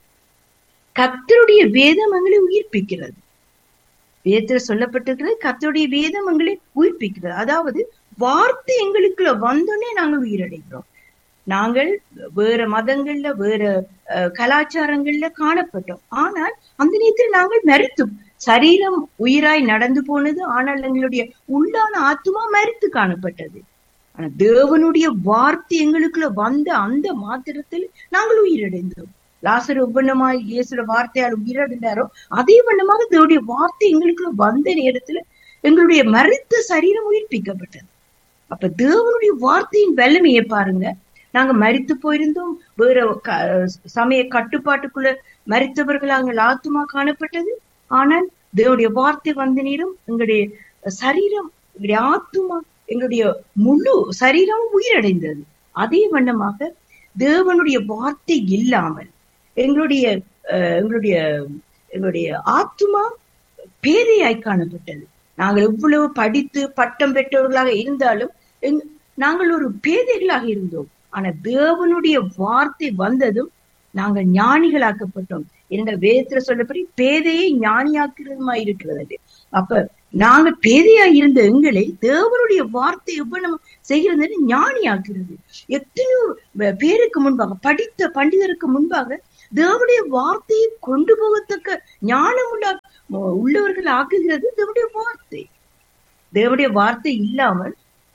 கர்த்தருடைய வேதம் எங்களை உயிர்ப்பிக்கிறது வேதத்துல சொல்லப்பட்டிருக்கிறது கர்த்தருடைய வேதம் எங்களை உயிர்ப்பிக்கிறது அதாவது வார்த்தை எங்களுக்குள்ள வந்தோடனே நாங்கள் உயிரடைகிறோம் நாங்கள் வேற மதங்கள்ல வேற அஹ், கலாச்சாரங்கள்ல காணப்பட்டோம் ஆனால் அந்த நேரத்தில் நாங்கள் மரித்தோம் சரீரம் உயிராய் நடந்து போனது ஆனால் எங்களுடைய உள்ளான ஆத்துமா மரித்து காணப்பட்டது ஆனா தேவனுடைய வார்த்தை எங்களுக்குள்ள வந்த அந்த மாத்திரத்தில் நாங்கள் உயிரடைந்தோம் லாசர் ஒவ்வொன்னமாய் இயேசுட வார்த்தையால் உயிரிழந்தாரோ அதே வண்ணமாக தேவனுடைய வார்த்தை எங்களுக்குள்ள வந்த நேரத்துல எங்களுடைய மறித்த சரீரம் உயிர்ப்பிக்கப்பட்டது அப்ப தேவனுடைய வார்த்தையின் வல்லமையை பாருங்க நாங்க மரித்து போயிருந்தோம் வேற க- சமய கட்டுப்பாட்டுக்குள்ள மரித்தவர்கள் அங்கே ஆத்துமா காணப்பட்டது ஆனால் தேவனுடைய வார்த்தை வந்த நேரம் எங்களுடைய சரீரம் எங்களுடைய ஆத்துமா எங்களுடைய முழு சரீரமும் உயிரடைந்தது அதே வண்ணமாக தேவனுடைய வார்த்தை இல்லாமல் எங்களுடைய அஹ், எங்களுடைய எங்களுடைய ஆத்துமா பேதையாய் காணப்பட்டது நாங்கள் எவ்வளவு படித்து பட்டம் பெற்றவர்களாக இருந்தாலும் எங்- நாங்கள் ஒரு பேதைகளாக இருந்தோம் ஆனா தேவனுடைய வார்த்தை வந்ததும் நாங்கள் ஞானிகளாக்கப்பட்டோம் என்ற வேதத்துல சொல்லப்படி பேதையை ஞானியாக்குறதுமா இருக்கிறது அப்ப நாங்க பேதையா இருந்த எங்களை தேவனுடைய வார்த்தை எவ்வளவு நம்ம செய்கிறது ஞானியாக்குறது எத்தனையோ பே- பேருக்கு முன்பாக படித்த பண்டிதருக்கு முன்பாக தேவனுடைய வார்த்தையை கொண்டு போகத்தக்க ஞானம் உள்ள உள்ளவர்கள் ஆக்குகிறது தேவனுடைய வார்த்தை தேவனுடைய வார்த்தை இல்லாமல்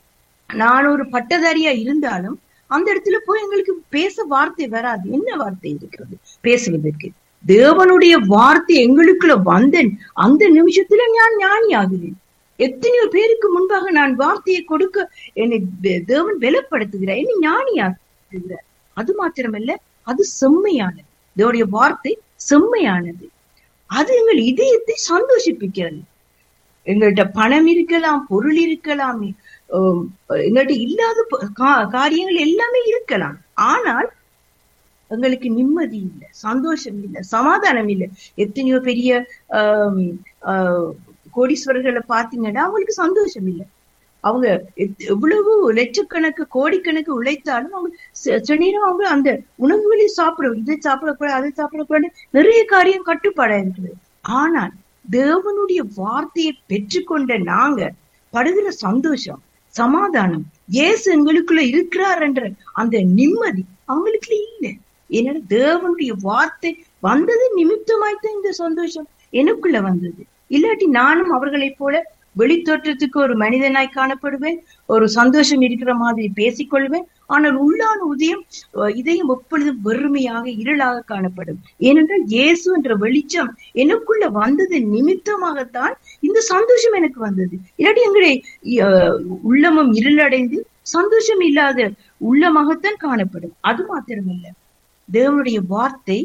நான் ஒரு பட்டதாரியா இருந்தாலும் அந்த இடத்துல போய் எங்களுக்கு பேச வார்த்தை வராது என்ன வார்த்தை இருக்கிறது பேசுவதற்கு தேவனுடைய வார்த்தை எங்களுக்குள்ள வந்த அந்த நிமிஷத்துல நான் ஞானி ஆகிறேன் எத்தனையோ பேருக்கு முன்பாக நான் வார்த்தையை கொடுக்க என்னை தே- தேவன் பலப்படுத்துகிறார் என்னை ஞானி ஆக்குகிறார் அது மாத்திரமல்ல அது செம்மையானது தேவனுடைய வார்த்தை செம்மையானது அது எங்கள் இதயத்தை சந்தோஷிப்பிக்கிறது எங்கள்கிட்ட பணம் இருக்கலாம் பொருள் இருக்கலாம் ஹம், எங்கள்கிட்ட இல்லாத பொ- கா- காரியங்கள் எல்லாமே இருக்கலாம் ஆனால் எங்களுக்கு நிம்மதி இல்லை சந்தோஷம் இல்லை சமாதானம் இல்லை எத்தனையோ பெரிய ஆம், ஆஹ், கோடீஸ்வரர்களை பாத்தீங்கன்னா அவங்களுக்கு சந்தோஷம் இல்லை அவங்க எத்- எவ்வளவு லட்சக்கணக்கு கோடிக்கணக்கு உழைத்தாலும் அவங்க ச- சில நேரம் அவங்க அந்த உணவுகளை சாப்பிட இதை சாப்பிடக்கூடாது அதை சாப்பிடக்கூடாது நிறைய காரியம் கட்டுப்பாடா இருக்குது ஆனால் தேவனுடைய வார்த்தையை பெற்றுக்கொண்ட நாங்க படுகிற சந்தோஷம் சமாதானம் இயேசு எங்களுக்குள்ள இருக்கிறார் என்ற அந்த நிம்மதி அவங்களுக்குள்ள இல்லை ஏன்னா தேவனுடைய வார்த்தை வந்தது நிமித்தமாய்த்தான் இந்த சந்தோஷம் எனக்குள்ள வந்தது இல்லாட்டி நானும் அவர்களைப் போல வெளித்தோற்றத்துக்கு ஒரு மனிதனாய் காணப்படுவேன் ஒரு சந்தோஷம் இருக்கிற மாதிரி பேசிக்கொள்வேன் ஆனால் உள்ளான உதயம் அஹ், இதயம் எப்பொழுதும் வெறுமையாக இருளாக காணப்படும் ஏனென்றால் இயேசு என்ற வெளிச்சம் எனக்குள்ள வந்தது நிமித்தமாகத்தான் இந்த சந்தோஷம் எனக்கு வந்தது இல்லாட்டி எங்களுடைய அஹ், உள்ளமும் இருளடைந்து சந்தோஷம் இல்லாத உள்ளமாகத்தான் காணப்படும் அது மாத்திரமல்ல தேவனுடைய வார்த்தை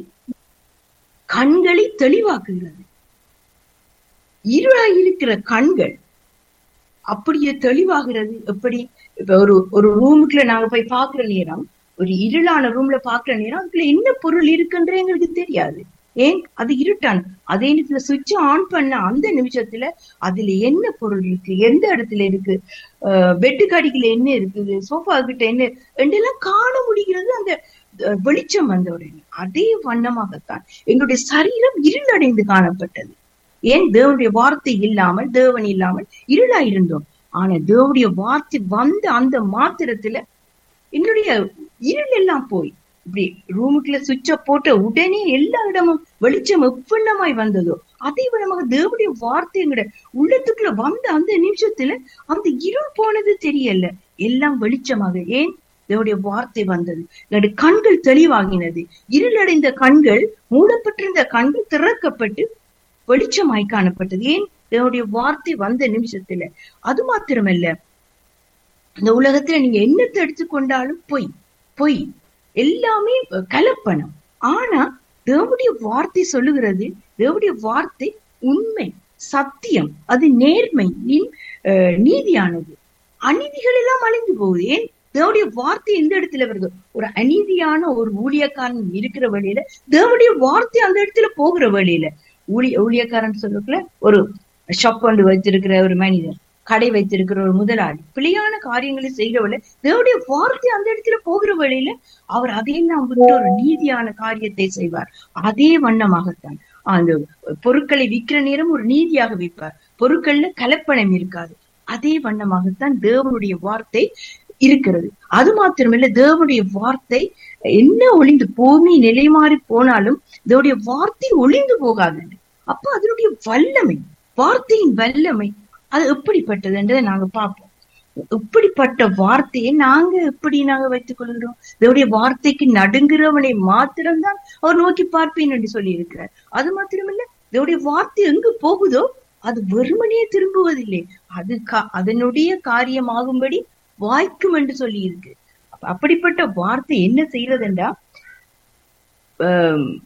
கண்களை தெளிவாக்குகிறது இருளாய் இருக்கிற கண்கள் அப்படியே தெளிவாகிறது எப்படி இப்ப ஒரு ஒரு ரூமுக்குள்ள நாங்க போய் பாக்குற நேரம் ஒரு இருளான ரூம்ல பாக்குற நேரம் அதுக்குள்ள என்ன பொருள் இருக்குன்ற எங்களுக்கு தெரியாது ஏன் அது இருட்டான் அதே நேரத்துல சுவிட்ச் ஆன் பண்ண அந்த நிமிஷத்துல அதுல என்ன பொருள் இருக்கு எந்த இடத்துல இருக்கு பெட்டுக்கு அடிக்கல என்ன இருக்குது சோஃபா கிட்ட என்ன என்றெல்லாம் காண முடிகிறது அந்த அஹ், வெளிச்சம் வந்த உடனே அதே வண்ணமாகத்தான் எங்களுடைய சரீரம் இருளடைந்து காணப்பட்டது ஏன் தேவனுடைய வார்த்தை இல்லாமல் தேவன் இல்லாமல் இருளா இருந்தோம் ஆனா தேவனுடைய வார்த்தை வந்த அந்த மாத்திரத்துல எங்களுடைய இருள் எல்லாம் போய் இப்படி ரூமுக்குள்ள சுவிட்ச போட்ட உடனே எல்லா இடமும் வெளிச்சம் எவ்வளமாய் வந்ததோ அதே விதமாக தேவனுடைய வார்த்தை எங்கட உள்ளத்துக்குள்ள வந்த அந்த நிமிஷத்துல அந்த இருள் போனது தெரியல எல்லாம் வெளிச்சமாக ஏன் தேவனுடைய வார்த்தை வந்தது எங்களுடைய கண்கள் தெளிவாகினது இருளடைந்த கண்கள் மூடப்பட்டிருந்த கண்கள் திறக்கப்பட்டு வெளிச்சமாய் காணப்பட்டது ஏன் தேவனுடைய வார்த்தை வந்த நிமிஷத்துல அது மாத்திரமல்ல இந்த உலகத்துல நீங்க என்னத்தை எடுத்துக்கொண்டாலும் பொய் பொய் எல்லாமே கலப்பணம் ஆனா தேவனுடைய வார்த்தை சொல்லுகிறது தேவனுடைய வார்த்தை உண்மை சத்தியம் அது நேர்மை நீ- அஹ் நீதியானது அநீதிகள் எல்லாம் அழிந்து போகுது ஏன் தேவனுடைய வார்த்தை எந்த இடத்துல வருது ஒரு அநீதியான ஒரு ஊழியக்காரன் இருக்கிற வழியில தேவனுடைய வார்த்தை அந்த இடத்துல போகிற வழியில ஊழிய ஊழியக்காரன் சொல்லக்குள்ள ஒரு ஷாப் கொண்டு வச்சிருக்கிற ஒரு மனிதன் கடை வைத்திருக்கிற ஒரு முதலாளி பிழையான காரியங்களை செய்கிறவள தேவனுடைய வார்த்தை அந்த இடத்துல போகிற வழியில அவர் அதையெல்லாம் விட்டு ஒரு நீதியான காரியத்தை செய்வார் அதே வண்ணமாகத்தான் அந்த பொருட்களை விற்கிற நேரம் ஒரு நீதியாக விற்பார் பொருட்கள்ல கலப்பணம் இருக்காது அதே வண்ணமாகத்தான் தேவனுடைய வார்த்தை இருக்கிறது அது மாத்திரமில்ல தேவனுடைய வார்த்தை என்ன ஒளிந்து பூமி நிலை மாறி போனாலும் தேவனுடைய வார்த்தை ஒளிந்து போகாது அப்ப அதனுடைய வல்லமை வார்த்தையின் வல்லமை அது எப்படிப்பட்டது என்றதை நாங்க பார்ப்போம் இப்படிப்பட்ட வார்த்தையை நாங்க எப்படி நாங்க வைத்துக் கொள்கிறோம் தேவனுடைய வார்த்தைக்கு நடுங்குறவனை மாத்திரம்தான் அவர் நோக்கி பார்ப்பேன் என்று சொல்லி இருக்கிறார் அது மாத்திரமில்ல தேவனுடைய வார்த்தை எங்கு போகுதோ அது வெறுமனே திரும்புவதில்லை அது கா- அதனுடைய காரியமாகும்படி வாய்க்கும் என்று சொல்லி இருக்கு அப்ப அப்படிப்பட்ட வார்த்தை என்ன செய்யறதுண்டா ஆம்,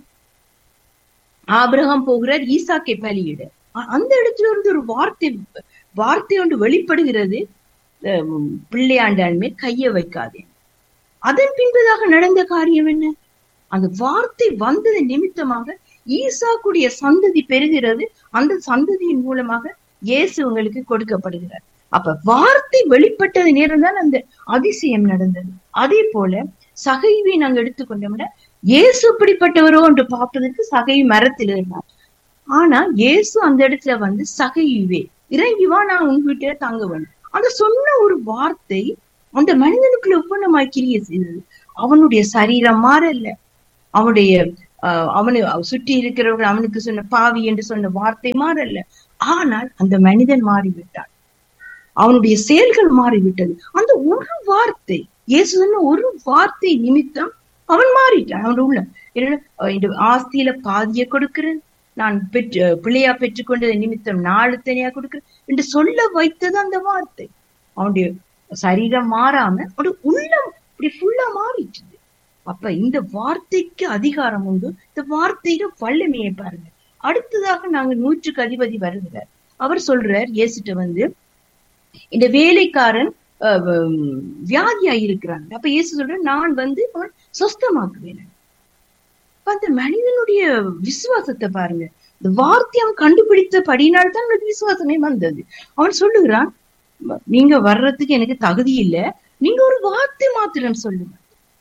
ஆபிரகாம் போகிறார் ஈசாக்கை பலியிட அ- அந்த இடத்துல இருந்து ஒரு வார்த்தை வார்த்தை ஒன்று வெளிப்படுகிறது ஆம், பிள்ளையாண்டான் மேல் கைய வைக்காதே அதன் பின்பதாக நடந்த காரியம் என்ன அந்த வார்த்தை வந்தது நிமித்தமாக ஈசாக்குடைய சந்ததி பெறுகிறது அந்த சந்ததியின் மூலமாக இயேசு உங்களுக்கு கொடுக்கப்படுகிறார் அப்ப வார்த்தை வெளிப்பட்டது நேரம் தான் அந்த அதிசயம் நடந்தது அதே போல சகைவை நாங்க எடுத்துக்கொண்டோம்னா இயேசு இப்படிப்பட்டவரோ என்று பார்ப்பதற்கு சகை மரத்தில் இருந்தார் ஆனா இயேசு அந்த இடத்துல வந்து சகையுவே இறங்கி வா நான் உங்க வீட்டுல தங்க வேண்டும் அந்த சொன்ன ஒரு வார்த்தை அந்த மனிதனுக்குள்ள ஒவ்வொன்றமாய் கிரிய செய்தது அவனுடைய சரீரம் மாறல அவனுடைய ஆஹ், அவனு சுற்றி இருக்கிறவர்கள் அவனுக்கு சொன்ன பாவி என்று சொன்ன வார்த்தை மாறல ஆனால் அந்த மனிதன் மாறிவிட்டான் அவனுடைய செயல்கள் மாறிவிட்டது அந்த ஒரு வார்த்தை இயேசு சொன்ன ஒரு வார்த்தை நிமித்தம் அவன் மாறிட்டான் அவன் உள்ள என்னன்னா, அஹ் இந்த ஆஸ்தியில பாதிய கொடுக்கிறேன் நான் பெற்று அஹ் பிள்ளையா பெற்றுக்கொண்டது நிமித்தம் நாலு தனியா கொடுக்கிறேன் என்று சொல்ல வைத்தது அந்த வார்த்தை அவனுடைய சரீரம் மாறாம அவனுடைய உள்ளம் இப்படி ஃபுல்லா மாறிட்டுது அப்ப இந்த வார்த்தைக்கு அதிகாரம் உண்டு இந்த வார்த்தையில வல்லமையை பாருங்க அடுத்ததாக நாங்க நூற்றுக்கு அதிபதி வருகிறார் அவர் சொல்றார் இயேசுட்ட வந்து இந்த வேலைக்காரன் அஹ், உம், வியாதியா இருக்கிறாங்க அப்ப இயேசு சொல்ற நான் வந்து அவன் சொஸ்தமாக்குவேன் அப்ப அந்த மனிதனுடைய விசுவாசத்தை பாருங்க இந்த வார்த்தை அவன் கண்டுபிடித்த படினால் தான் அவனுக்கு விசுவாசமே வந்தது அவன் சொல்லுகிறான் நீங்க வர்றதுக்கு எனக்கு தகுதி இல்ல நீங்க ஒரு வார்த்தை மாத்திரம் சொல்லுங்க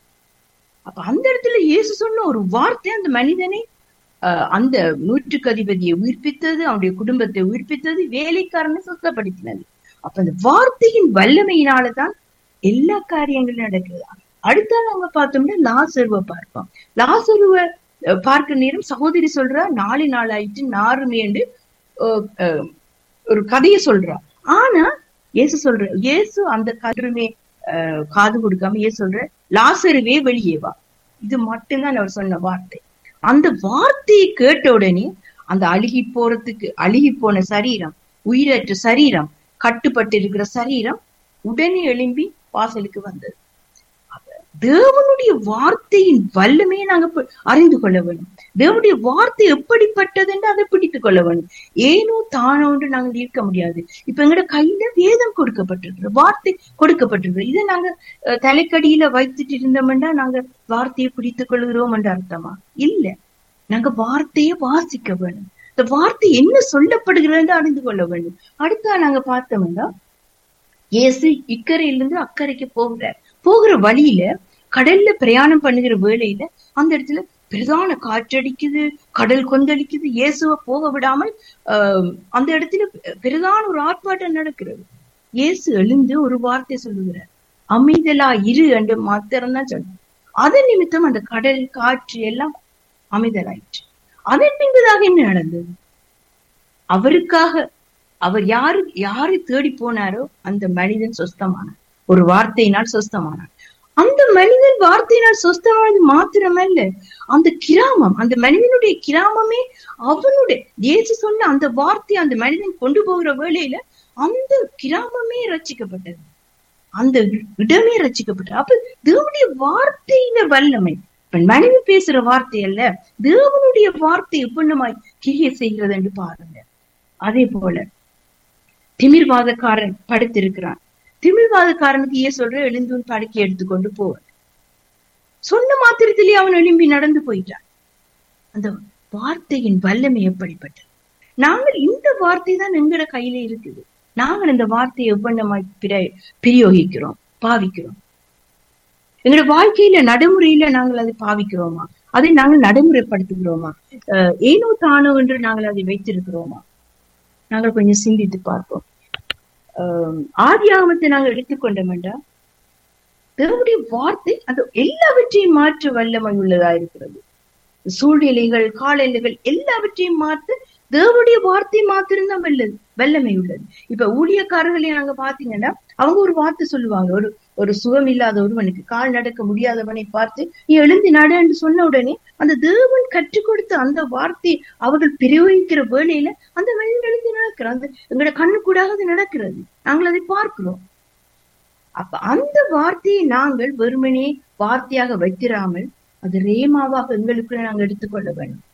அப்ப அந்த இடத்துல இயேசு சொன்ன ஒரு வார்த்தை அந்த மனிதனை அஹ், அந்த நூற்றுக்கு அதிபதியை உயிர்ப்பித்தது அவனுடைய குடும்பத்தை உயிர்ப்பித்தது வேலைக்காரனை சுத்தப்படுத்தினது அப்ப அந்த வார்த்தையின் வல்லமையினாலதான் எல்லா காரியங்களும் நடக்குது அடுத்த நாங்க பார்த்தோம்னா லாசருவை பார்ப்போம் லாசருவை அஹ், பார்க்க நேரம் சகோதரி சொல்றா நாலு நாள் ஆயிட்டு நாறுமே என்று அஹ், அஹ், ஒரு கதையை சொல்றா ஆனா இயேசு சொல்ற இயேசு அந்த கருமே காது கொடுக்காம இயேசு சொல்ற லாசருவே வெளியே வா இது மட்டும்தான் அவர் சொன்ன வார்த்தை அந்த வார்த்தையை கேட்ட உடனே அந்த அழுகி போறதுக்கு அழுகி போன சரீரம் உயிரற்ற சரீரம் கட்டுப்பட்டு இருக்கிற சரீரம் உடனே எழும்பி வாசலுக்கு வந்தது அப்ப தேவனுடைய வார்த்தையின் வல்லமையை நாங்க ப- அறிந்து கொள்ள வேண்டும் தேவனுடைய வார்த்தை எப்படிப்பட்டது என்று அதை பிடித்துக் கொள்ள வேண்டும் ஏனோ தானோ என்று நாங்கள் இருக்க முடியாது இப்ப எங்கட கையில வேதம் கொடுக்கப்பட்டிருக்கிற வார்த்தை கொடுக்கப்பட்டிருக்கிற இதை நாங்க அஹ், தலைக்கடியில வைத்துட்டு இருந்தோம்னா நாங்க வார்த்தையை பிடித்துக் கொள்கிறோம் என்று அர்த்தமா இல்ல நாங்க வார்த்தையை வாசிக்க வேண்டும் இந்த வார்த்தை என்ன சொல்லப்படுகிறது அறிந்து கொள்ள வேண்டும் அடுத்தா நாங்க பார்த்தோம்னா இயேசு இக்கரையிலிருந்து அக்கறைக்கு போகிறார் போகிற வழியில கடல்ல பிரயாணம் பண்ணுகிற வேளையில அந்த இடத்துல பிரதான காற்றடிக்குது கடல் கொந்தளிக்குது இயேசுவை போக விடாமல் ஆஹ் அந்த இடத்துல பிரதான ஒரு ஆர்ப்பாட்டம் நடக்கிறது இயேசு எழுந்து ஒரு வார்த்தை சொல்லுகிறார் அமைதலா இரு என்று மாத்திரம் தான் சொன்னார் அதன் நிமித்தம் அந்த கடல் காற்று எல்லாம் அமைதலாயிற்று அதன் பின்பதாக என்ன நடந்தது அவருக்காக அவர் யாரு யாரை தேடி போனாரோ அந்த மனிதன் சொஸ்தமானார் ஒரு வார்த்தையினால் சொஸ்தமானார் அந்த மனிதன் வார்த்தையினால் சொஸ்தமானது மாத்திரமல்ல அந்த கிராமம் அந்த மனிதனுடைய கிராமமே அவனுடைய இயேசு சொன்ன அந்த வார்த்தை அந்த மனிதன் கொண்டு போகிற வேளையில அந்த கிராமமே ரட்சிக்கப்பட்டது அந்த இடமே ரட்சிக்கப்பட்டது அப்ப தேவனுடைய வார்த்தையில வல்லமை இப்ப மனைவி பேசுற வார்த்தை அல்ல தேவனுடைய வார்த்தை எப்படிமாய் கிரிய செய்கிறது என்று பாருங்க அதே போல திமிர்வாதக்காரன் படுத்திருக்கிறான் திமிர்வாதக்காரனுக்கு ஏன் சொல்ற எழுந்து உன் படுக்கை எடுத்துக்கொண்டு போவார் சொன்ன மாத்திரத்திலே அவன் எழும்பி நடந்து போயிட்டான் அந்த வார்த்தையின் வல்லமை எப்படிப்பட்டது நாங்கள் இந்த வார்த்தை தான் எங்கட கையில இருக்குது நாங்கள் இந்த வார்த்தையை எவ்வளமாய் பிர பிரயோகிக்கிறோம் பாவிக்கிறோம் எங்களோட வாழ்க்கையில நடைமுறையில நாங்கள் அதை பாவிக்கிறோமா அதை நாங்கள் நடைமுறைப்படுத்துகிறோமா அஹ் ஏனோ தானோ என்று நாங்கள் அதை வைத்திருக்கிறோமா நாங்கள் கொஞ்சம் சிந்தித்து பார்ப்போம் ஆஹ் ஆதி ஆகமத்தை நாங்கள் எடுத்துக்கொண்டோம் என்றால் தேவனுடைய வார்த்தை அது எல்லாவற்றையும் மாற்ற வல்லமை உள்ளதா இருக்கிறது சூழ்நிலைகள் காலநிலைகள் எல்லாவற்றையும் மாற்ற தேவனுடைய வார்த்தை மாத்திரம்தான் வல்லது வல்லமை உள்ளது இப்ப ஊழியக்காரர்களே நாங்க பாத்தீங்கன்னா அவங்க ஒரு வார்த்தை சொல்லுவாங்க ஒரு ஒரு சுகம் இல்லாத ஒருவனுக்கு கால் நடக்க முடியாதவனை பார்த்து நீ எழுந்து நட என்று சொன்ன உடனே அந்த தேவன் கற்றுக் கொடுத்த அந்த வார்த்தை அவர்கள் பிரயோகிக்கிற வேளையில அந்த மனிதன் எழுந்து நடக்கிறார் அந்த எங்களோட கண்ணு கூடாக அது நடக்கிறது நாங்கள் அதை பார்க்கிறோம் அப்ப அந்த வார்த்தையை நாங்கள் வெறுமனே வார்த்தையாக வைத்திராமல் அது ரேமாவாக எங்களுக்குள்ள நாங்கள் எடுத்துக்கொள்ள வேண்டும்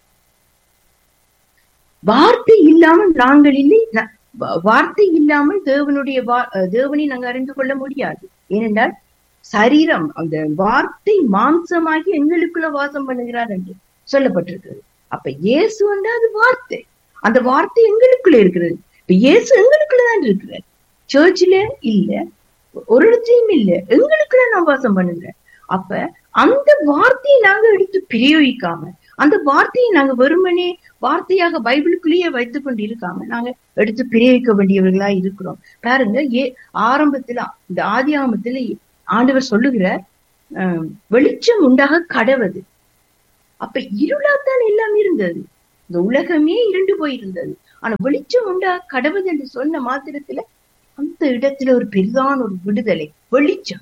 வார்த்தை இல்லாமல் நாங்கள் இல்லை ந- வா- வார்த்தை இல்லாமல் தேவனுடைய வா- அஹ் தேவனை நாங்கள் அறிந்து கொள்ள முடியாது ஏனென்றால் சரீரம் அந்த வார்த்தை மாம்சமாகி எங்களுக்குள்ள வாசம் பண்ணுகிறார் என்று சொல்லப்பட்டிருக்கிறது அப்ப இயேசு வந்து அது வார்த்தை அந்த வார்த்தை எங்களுக்குள்ள இருக்கிறது இப்ப இயேசு எங்களுக்குள்ளதான் இருக்கிறார் சர்ச்சில் இல்ல ஒரு இடத்துலயும் இல்ல எங்களுக்குள்ள நான் வாசம் பண்ணுகிறேன் அப்ப அந்த வார்த்தையை நாங்க எடுத்து பிரயோகிக்காம அந்த வார்த்தையை நாங்க வெறுமனே வார்த்தையாக பைபிளுக்குள்ளேயே வைத்துக் கொண்டு இருக்காம நாங்க எடுத்து பிரயோகிக்க வேண்டியவர்களா இருக்கிறோம் பாருங்க ஏ ஆரம்பத்துல இந்த ஆதி ஆகமத்துல ஆண்டவர் சொல்லுகிறார் ஆஹ், வெளிச்சம் உண்டாக கடவது அப்ப இருளாத்தான் எல்லாம் இருந்தது இந்த உலகமே இருண்டு போயிருந்தது ஆனா வெளிச்சம் உண்டாக கடவுது என்று சொன்ன மாத்திரத்துல அந்த இடத்துல ஒரு பெரிதான ஒரு விடுதலை வெளிச்சம்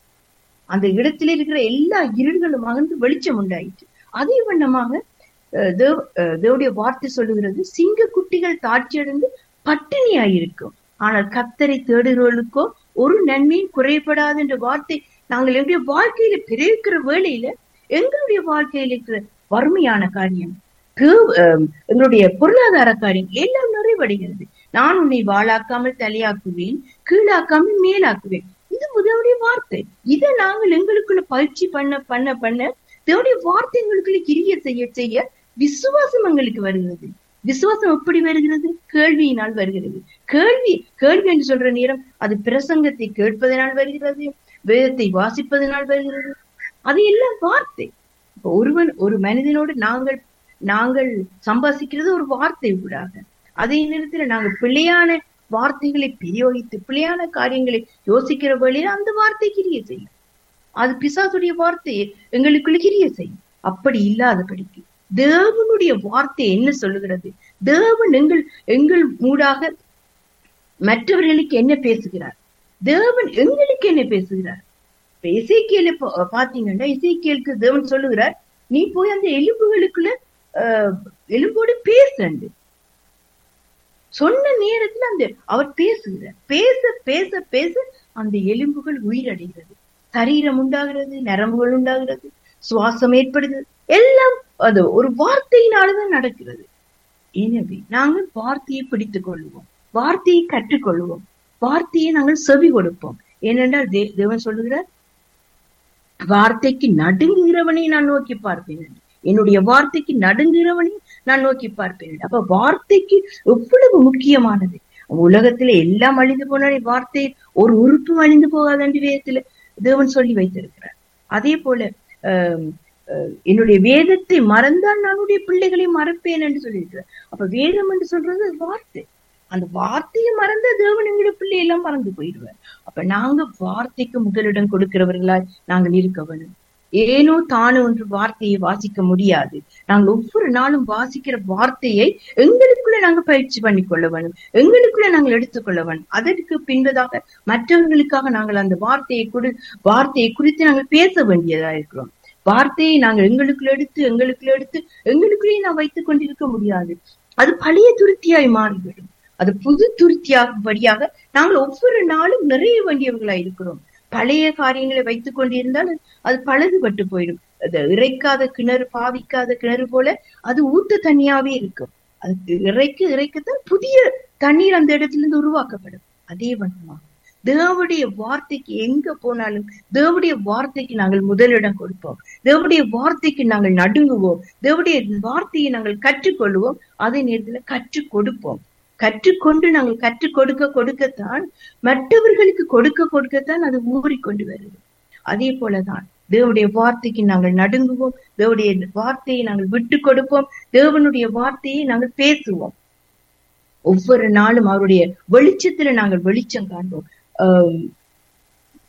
அந்த இடத்துல இருக்கிற எல்லா இருள்களும் அகன்று வெளிச்சம் உண்டாயிற்று அதே வண்ணமாக அஹ், தேவ அஹ், தேவனுடைய வார்த்தை சொல்லுகிறது சிங்க குட்டிகள் தாட்சியடைந்து பட்டினியாயிருக்கும் ஆனால் கத்தரை தேடுகிறவர்களுக்கோ ஒரு நன்மையும் குறைபடாது என்ற வார்த்தை நாங்கள் எங்களுடைய வாழ்க்கையில பிறக்கிற வேளையில எங்களுடைய வாழ்க்கையில இருக்கிற வறுமையான காரியம் கே- அஹ், எங்களுடைய பொருளாதார காரியம் எல்லாம் நிறைவடைகிறது நான் உன்னை வாழாக்காமல் தலையாக்குவேன் கீழாக்காமல் மேலாக்குவேன் இது தேவனுடைய வார்த்தை இதை நாங்கள் எங்களுக்குள்ள பயிற்சி பண்ண பண்ண பண்ண தேவனுடைய வார்த்தை எங்களுக்குள்ள கிரிய செய்ய செய்ய விசுவாசம் எங்களுக்கு வருகிறது விசுவாசம் எப்படி வருகிறது கேள்வியினால் வருகிறது கேள்வி கேள்வி என்று சொல்ற நேரம் அது பிரசங்கத்தை கேட்பதனால் வருகிறது வேதத்தை வாசிப்பதனால் வருகிறது அது எல்லாம் வார்த்தை இப்ப ஒருவன் ஒரு மனிதனோடு நாங்கள் நாங்கள் சம்பாசிக்கிறது ஒரு வார்த்தை ஊடாக அதே நேரத்துல நாங்க பிழையான வார்த்தைகளை பிரயோகித்து பிழையான காரியங்களை யோசிக்கிற வழியில அந்த வார்த்தை கிரிய செய்யும் அது பிசாசுடைய வார்த்தையை எங்களுக்குள்ள கிரிய செய்யும் அப்படி இல்லாதபடிக்கு தேவனுடைய வார்த்தை என்ன சொல்லுகிறது தேவன் எங்கள் எங்கள் மூடாக மற்றவர்களுக்கு என்ன பேசுகிறார் தேவன் எங்களுக்கு என்ன பேசுகிறார் இப்ப இசைக்கியல பாத்தீங்கன்னா இசைக்கியலுக்கு தேவன் சொல்லுகிறார் நீ போய் அந்த எலும்புகளுக்குள்ள ஆஹ், எலும்போடு பேசண்டு சொன்ன நேரத்துல அந்த அவர் பேசுகிறார் பேச பேச பேச அந்த எலும்புகள் உயிரடைகிறது சரீரம் உண்டாகிறது நரம்புகள் உண்டாகிறது சுவாசம் ஏற்படுகிறது எல்லாம் அது ஒரு வார்த்தையினாலதான் நடக்கிறது எனவே நாங்கள் வார்த்தையை பிடித்துக் கொள்வோம் வார்த்தையை கற்றுக்கொள்வோம் வார்த்தையை நாங்கள் செவி கொடுப்போம் ஏனென்றால் தே- தேவன் சொல்லுகிறார் வார்த்தைக்கு நடுங்குகிறவனை நான் நோக்கி பார்ப்பேன் என்று. என்னுடைய வார்த்தைக்கு நடுங்குகிறவனை நான் நோக்கி பார்ப்பேன் என்று. அப்ப வார்த்தைக்கு எவ்வளவு முக்கியமானது உலகத்துல எல்லாம் அழிந்து போனாலே வார்த்தை ஒரு உறுப்பு அழிந்து போகாது என்று வேதத்துல தேவன் சொல்லி வைத்திருக்கிறார் அதே போல ஆஹ் அஹ் என்னுடைய வேதத்தை மறந்தால் நானுடைய பிள்ளைகளை மறப்பேன் என்று சொல்லியிருக்கிறார் அப்ப வேதம் என்று சொல்றது அது வார்த்தை அந்த வார்த்தையை மறந்த தேவன் எங்களுடைய பிள்ளை எல்லாம் மறந்து போயிடுவார் அப்ப நாங்க வார்த்தைக்கு முதலிடம் கொடுக்கிறவர்களாய் நாங்கள் இருக்க வேண்டும் ஏனோ தானோ என்று வார்த்தையை வாசிக்க முடியாது நாங்கள் ஒவ்வொரு நாளும் வாசிக்கிற வார்த்தையை எங்களுக்குள்ள நாங்க பயிற்சி பண்ணிக் கொள்ள வேண்டும் எங்களுக்குள்ள நாங்கள் எடுத்துக்கொள்ள வேண்டும் அதற்கு பின்பதாக மற்றவர்களுக்காக நாங்கள் அந்த வார்த்தையை குறி வார்த்தையை குறித்து நாங்கள் பேச வேண்டியதா இருக்கிறோம் வார்த்தையை நாங்கள் எங்களுக்குள்ள எடுத்து எங்களுக்குள்ள எடுத்து எங்களுக்குள்ளேயே நான் வைத்துக் கொண்டிருக்க முடியாது அது பழைய துருத்தியாய் மாறிவிடும் அது புது துருத்தியாகும்படியாக நாங்கள் ஒவ்வொரு நாளும் நிறைய வேண்டியவர்களா இருக்கிறோம் பழைய காரியங்களை வைத்துக் கொண்டிருந்தால் அது பழுதுபட்டு போயிடும் அது இறைக்காத கிணறு பாவிக்காத கிணறு போல அது ஊத்த தண்ணியாவே இருக்கும் அது இறைக்க இறைக்கத்தான் புதிய தண்ணீர் அந்த இடத்துல இருந்து உருவாக்கப்படும் அதே வண்ணமாக தேவடைய வார்த்தைக்கு எங்க போனாலும் தேவடைய வார்த்தைக்கு நாங்கள் முதலிடம் கொடுப்போம் தேவடைய வார்த்தைக்கு நாங்கள் நடுங்குவோம் தேவடைய வார்த்தையை நாங்கள் கற்றுக்கொள்வோம் அதே நேரத்துல கற்றுக் கொடுப்போம் கற்றுக்கொண்டு நாங்கள் கற்றுக் கொடுக்க கொடுக்கத்தான் மற்றவர்களுக்கு கொடுக்க கொடுக்கத்தான் அது ஊறிக்கொண்டு வருது அதே போலதான் தேவனுடைய வார்த்தைக்கு நாங்கள் நடுங்குவோம் தேவனுடைய வார்த்தையை நாங்கள் விட்டு கொடுப்போம் தேவனுடைய வார்த்தையை நாங்கள் பேசுவோம் ஒவ்வொரு நாளும் அவருடைய வெளிச்சத்துல நாங்கள் வெளிச்சம் காண்போம் ஆஹ்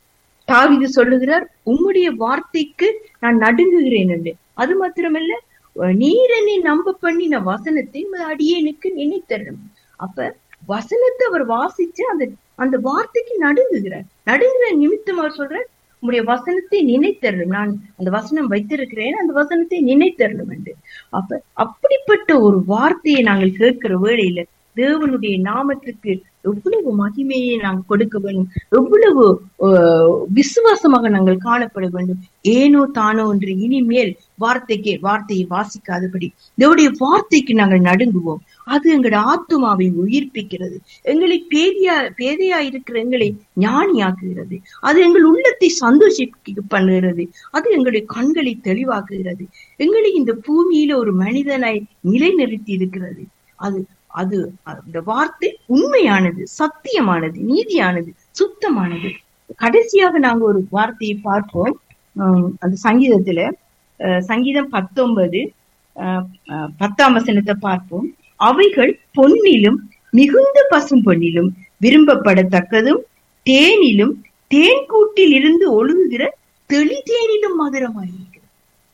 தாவீது சொல்லுகிறார் உம்முடைய வார்த்தைக்கு நான் நடுங்குகிறேன் என்று அது மாத்திரமல்ல நீர் என்னை நம்ப பண்ணின வசனத்தை உமது அடியேனுக்கு நினைத்தரும் அப்ப வசனத்தை அவர் வாசிச்சு அந்த அந்த வார்த்தைக்கு நடுங்குகிறார் நடுங்குற நிமித்தம் அவர் சொல்றார் உங்களுடைய வசனத்தை நினைத்தரலும் நான் அந்த வசனம் வைத்திருக்கிறேன் அந்த வசனத்தை நினைத்தரலும் என்று அப்ப அப்படிப்பட்ட ஒரு வார்த்தையை நாங்கள் கேட்கிற வேளையில தேவனுடைய நாமத்துக்கு எவ்வளவு மகிமையை நாங்கள் கொடுக்க வேண்டும் எவ்வளவு ஆஹ், விசுவாசமாக நாங்கள் காணப்பட வேண்டும் ஏனோ தானோ என்று இனிமேல் வார்த்தைக்கு வார்த்தையை வாசிக்காதபடி தேவனுடைய வார்த்தைக்கு நாங்கள் நடுங்குவோம் அது எங்களோட ஆத்துமாவை உயிர்ப்பிக்கிறது எங்களை பேதியா பேதையா இருக்கிற எங்களை ஞானியாக்குகிறது அது எங்கள் உள்ளத்தை சந்தோஷிக்க பண்ணுகிறது அது எங்களுடைய கண்களை தெளிவாக்குகிறது எங்களை இந்த பூமியில ஒரு மனிதனாய் நிலைநிறுத்தி இருக்கிறது அது அது அந்த வார்த்தை உண்மையானது சத்தியமானது நீதியானது சுத்தமானது கடைசியாக நாங்க ஒரு வார்த்தையை பார்ப்போம் உம், அந்த சங்கீதத்துல அஹ், சங்கீதம் பத்தொன்பது அஹ், அஹ், பத்தாம் வசனத்தை பார்ப்போம் அவைகள் பொன்னிலும் மிகுந்த பசும் பொன்னிலும் விரும்பப்படத்தக்கதும் தேனிலும் தேன் கூட்டில் இருந்து ஒழுகுகிற தெளி தேனிலும் மதுரமாயிருக்கிறது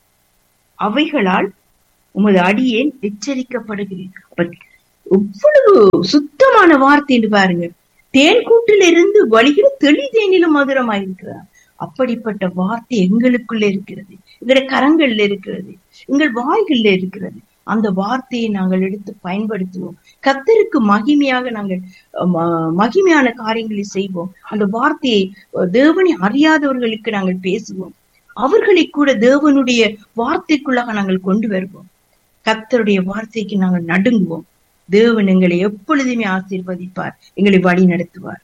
அவைகளால் உமது அடியேன் எச்சரிக்கப்படுகிறேன் அப்ப எவ்வளவு சுத்தமான வார்த்தை என்று பாருங்க தேன் கூட்டில் இருந்து வழிகிற தெளி தேனிலும் மதுரமாயிருக்கிறார் அப்படிப்பட்ட வார்த்தை எங்களுக்குள்ள இருக்கிறது எங்களுடைய கரங்கள்ல இருக்கிறது எங்கள் வாய்கள்ல இருக்கிறது அந்த வார்த்தையை நாங்கள் எடுத்து பயன்படுத்துவோம் கத்தருக்கு மகிமையாக நாங்கள் அஹ், ம- மகிமையான காரியங்களை செய்வோம் அந்த வார்த்தையை அஹ், தேவனை அறியாதவர்களுக்கு நாங்கள் பேசுவோம் அவர்களை கூட தேவனுடைய வார்த்தைக்குள்ளாக நாங்கள் கொண்டு வருவோம் கர்த்தருடைய வார்த்தைக்கு நாங்கள் நடுங்குவோம் தேவன் எங்களை எப்பொழுதுமே ஆசீர்வதிப்பார் எங்களை வழி நடத்துவார்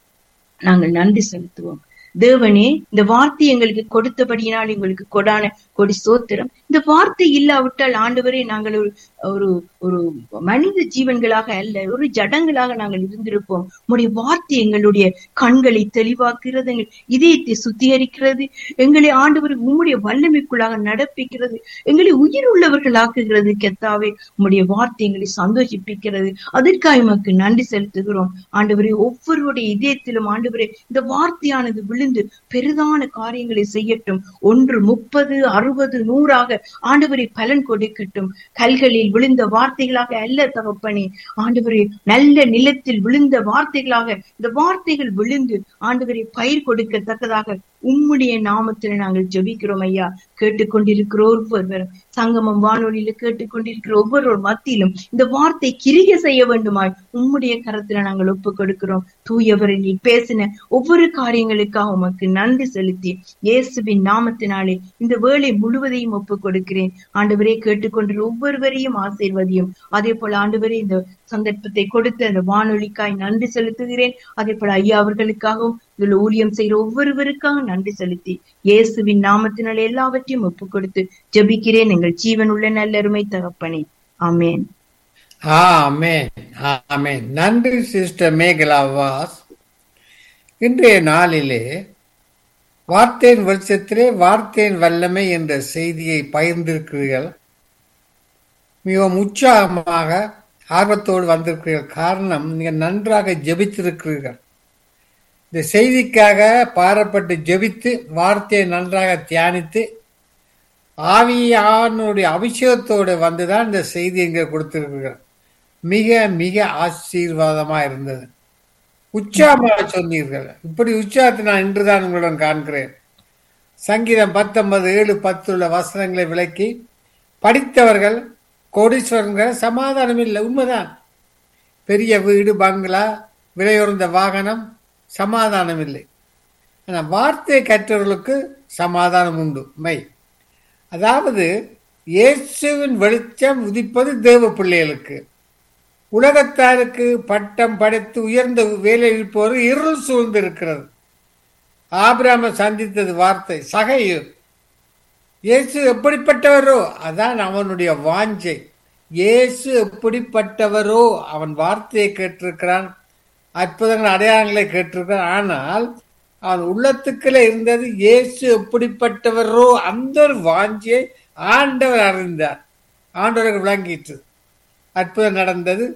நாங்கள் நன்றி செலுத்துவோம் தேவனே இந்த வார்த்தை எங்களுக்கு கொடுத்தபடியினால் எங்களுக்கு கொடான கொடி சோத்திரம் இந்த வார்த்தை இல்லாவிட்டால் ஆண்டவரே நாங்கள் ஒரு ஒரு ஒரு மனித ஜீவன்களாக அல்ல ஒரு ஜடங்களாக நாங்கள் இருந்திருப்போம் உம்முடைய வார்த்தை எங்களுடைய கண்களை தெளிவாக்குகிறது எங்கள் இதயத்தை சுத்திகரிக்கிறது எங்களை ஆண்டவர் உம்முடைய வல்லமைக்குள்ளாக நடப்பிக்கிறது எங்களை உயிர் உள்ளவர்களாக்குகிறது கெத்தாவே உம்முடைய வார்த்தை எங்களை சந்தோஷிப்பிக்கிறது அதற்காக எமக்கு நன்றி செலுத்துகிறோம் ஆண்டவரே ஒவ்வொருவருடைய இதயத்திலும் ஆண்டவரே இந்த வார்த்தையானது விழுந்து பெரிதான காரியங்களை செய்யட்டும் ஒன்று முப்பது அறுபது நூறாக ஆண்டவரை பலன் கொடுக்கட்டும் கல்களில் விழுந்த வார்த்தைகளாக அல்ல தகப்பனே ஆண்டவரே நல்ல நிலத்தில் விழுந்த வார்த்தைகளாக இந்த வார்த்தைகள் விழுந்து ஆண்டவரை பயிர் கொடுக்கத்தக்கதாக உம்முடைய நாமத்தில் நாங்கள் ஜெபிக்கிறோம் ஐயா கேட்டுக்கொண்டிருக்கிற ஒவ்வொருவரும் சங்கமம் வானொலியில கேட்டுக்கொண்டிருக்கிற ஒவ்வொரு மத்தியிலும் இந்த வார்த்தை கிரிக செய்ய வேண்டுமாய் உம்முடைய கரத்துல நாங்கள் ஒப்பு கொடுக்கிறோம் தூயவரை நீ பேசின ஒவ்வொரு காரியங்களுக்காக உமக்கு நன்றி செலுத்தி இயேசுவின் நாமத்தினாலே இந்த வேலை முழுவதையும் ஒப்பு கொடுக்கிறேன் ஆண்டவரே கேட்டுக்கொண்டிரு ஒவ்வொருவரையும் ஆசீர்வதியும் அதே போல ஆண்டவரே இந்த சந்தர்ப்பத்தை கொடுத்த அந்த வானொலிக்காய் நன்றி செலுத்துகிறேன் அதே போல ஐயா அவர்களுக்காகவும் இதுல ஊழியம் செய்யற ஒவ்வொருவருக்காக நன்றி செலுத்தி இயேசுவின் நாமத்தினாலே எல்லாவற்றையும் ஒப்பு கொடுத்து ஜெபிக்கிறேன் எங்கள் ஜீவன் உள்ள நல்லருமை தகப்பனே ஆமென் ஆமென் ஆமென் நன்றி சிஸ்டர் மேகலா வாஸ் இன்றைய நாளிலே வார்த்தையின் வெளிச்சத்திலே வார்த்தையின் வல்லமை என்ற செய்தியை பகிர்ந்திருக்கிறீர்கள் மிகவும் உற்சாகமாக ஆர்வத்தோடு வந்திருக்கிறீர்கள் காரணம் நீங்கள் நன்றாக ஜெபித்திருக்கிறீர்கள் இந்த செய்திக்காக பாரப்பட்டு ஜெபித்து வார்த்தையை நன்றாக தியானித்து ஆவியானுடைய அபிஷேகத்தோடு வந்துதான் இந்த செய்தி இங்கே கொடுத்திருக்கிறீர்கள் மிக மிக ஆசீர்வாதமா இருந்தது உற்சாகமாக சொன்னீர்கள் இப்படி உற்சாகத்தை நான் இன்றுதான் உங்களுடன் காண்கிறேன் சங்கீதம் பத்தொன்பது ஏழு பத்துள்ள வசனங்களை விளக்கி படித்தவர்கள் கோடீஸ்வரர்கள் சமாதானம் இல்லை உண்மைதான் பெரிய வீடு பங்களா விலையுறந்த வாகனம் சமாதானம் இல்லை ஆனால் வார்த்தை கற்றவர்களுக்கு சமாதானம் உண்டு மை அதாவது இயேசுவின் வெளிச்சம் உதிப்பது தேவ பிள்ளைகளுக்கு உலகத்தாருக்கு பட்டம் படைத்து உயர்ந்த வேலை இருப்பவர் இருள் சூழ்ந்து இருக்கிறது ஆபிராம சந்தித்தது வார்த்தை சகையு இயேசு எப்படிப்பட்டவரோ அதான் அவனுடைய வாஞ்சை இயேசு எப்படிப்பட்டவரோ அவன் வார்த்தையை கேட்டிருக்கிறான் அற்புதங்கள் அடையாளங்களை கேட்டிருக்கிறான் ஆனால் அவன் உள்ளத்துக்குள்ள இருந்தது இயேசு எப்படிப்பட்டவரோ அந்த ஒரு வாஞ்சியை ஆண்டவர் அறிந்தார் ஆண்டவருக்கு விளங்கிற்று அற்புதம் நடந்தது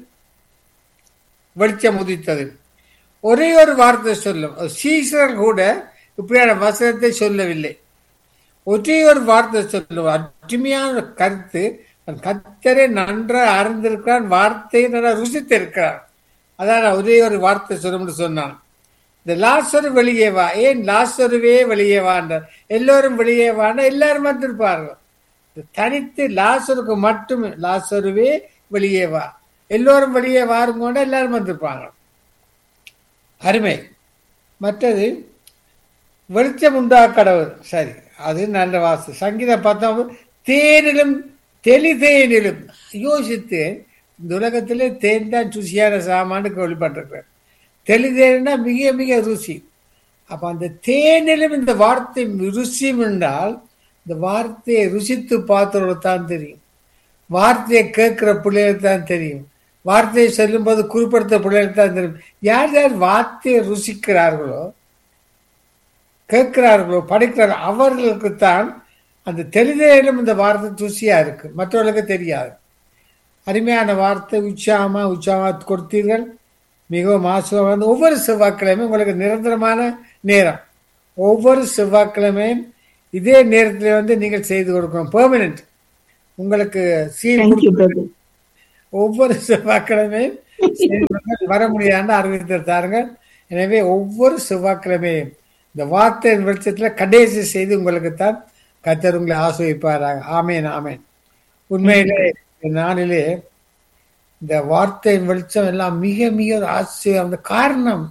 வெளிச்சம் உதித்தது ஒரே ஒரு வார்த்தை சொல்லும் சீசர் கூட இப்படியான வசனத்தை சொல்லவில்லை ஒரே ஒரு வார்த்தை சொல்லும் அருமையான கருத்து அவன் கத்தரை நன்றாக அறிந்திருக்கிறான் வார்த்தையை நல்லா ருசித்திருக்கிறான் அதான் நான் ஒரே ஒரு வார்த்தை சொல்லணும்னு சொன்னான் இந்த லாசரு வெளியே வா ஏன் லாசருவே வெளியே வான்றார் எல்லோரும் வெளியே வான்னா எல்லாரும் வந்திருப்பார்கள் இந்த தனித்து லாசருக்கு மட்டும் லாசருவே வெளியே வா எல்லோரும் வெளியே வாருங்கோண்டா எல்லாரும் வந்திருப்பாங்க அருமை மற்றது வெளிச்சம் உண்டா கடவுள் சரி அது நல்ல வாசு சங்கீதம் பார்த்தா தேனிலும் தெளி தேனிலும் யோசித்து இந்த உலகத்திலே தேன் தான் ருசியான சாமான்னு கேள்விப்பட்டிருக்கிறேன் தெளி தேனா மிக மிக ருசி அப்ப அந்த தேனிலும் இந்த வார்த்தை ருசியும் என்றால் இந்த வார்த்தையை ருசித்து பார்த்தவர்களுக்கு தான் தெரியும் வார்த்தையை கேட்கிற பிள்ளைகளுக்கு தான் தெரியும் வார்த்தையை சொல்லும்போது குறிப்பிடுத்த பிள்ளைகளுக்கு தான் தெரியும் யார் யார் வார்த்தையை ருசிக்கிறார்களோ கேட்கிறார்களோ படிக்கிறார்கள் அவர்களுக்குத்தான் அந்த தெளிதலும் இந்த வார்த்தை ருசியா இருக்கு மற்றவர்களுக்கு தெரியாது அருமையான வார்த்தை உச்சாமா உச்சாமா கொடுத்தீர்கள் மிகவும் ஆசுவம் வந்து ஒவ்வொரு செவ்வாய்க்கிழமையும் உங்களுக்கு நிரந்தரமான நேரம் ஒவ்வொரு செவ்வாய்க்கிழமையும் இதே நேரத்தில் வந்து நீங்கள் செய்து கொடுக்கணும் பெர்மனன்ட் உங்களுக்கு சீல் Thank you, brother. ஒவ்வொரு செவ்வாய்க்கிழமையும் செய்து வர முடியாதுன்னு அறிவித்து தாருங்க எனவே ஒவ்வொரு செவ்வாய்க்கிழமையும் இந்த வார்த்தையின் வெளிச்சத்தில் கடைசி செய்து உங்களுக்கு தான் கத்தர் உங்களை ஆசிரிப்பாராக ஆமேன் ஆமேன் உண்மையிலே இந்த நாளிலே இந்த வார்த்தையின் வெளிச்சம் எல்லாம் மிக மிக ஒரு ஆச்சரியம் அந்த காரணம்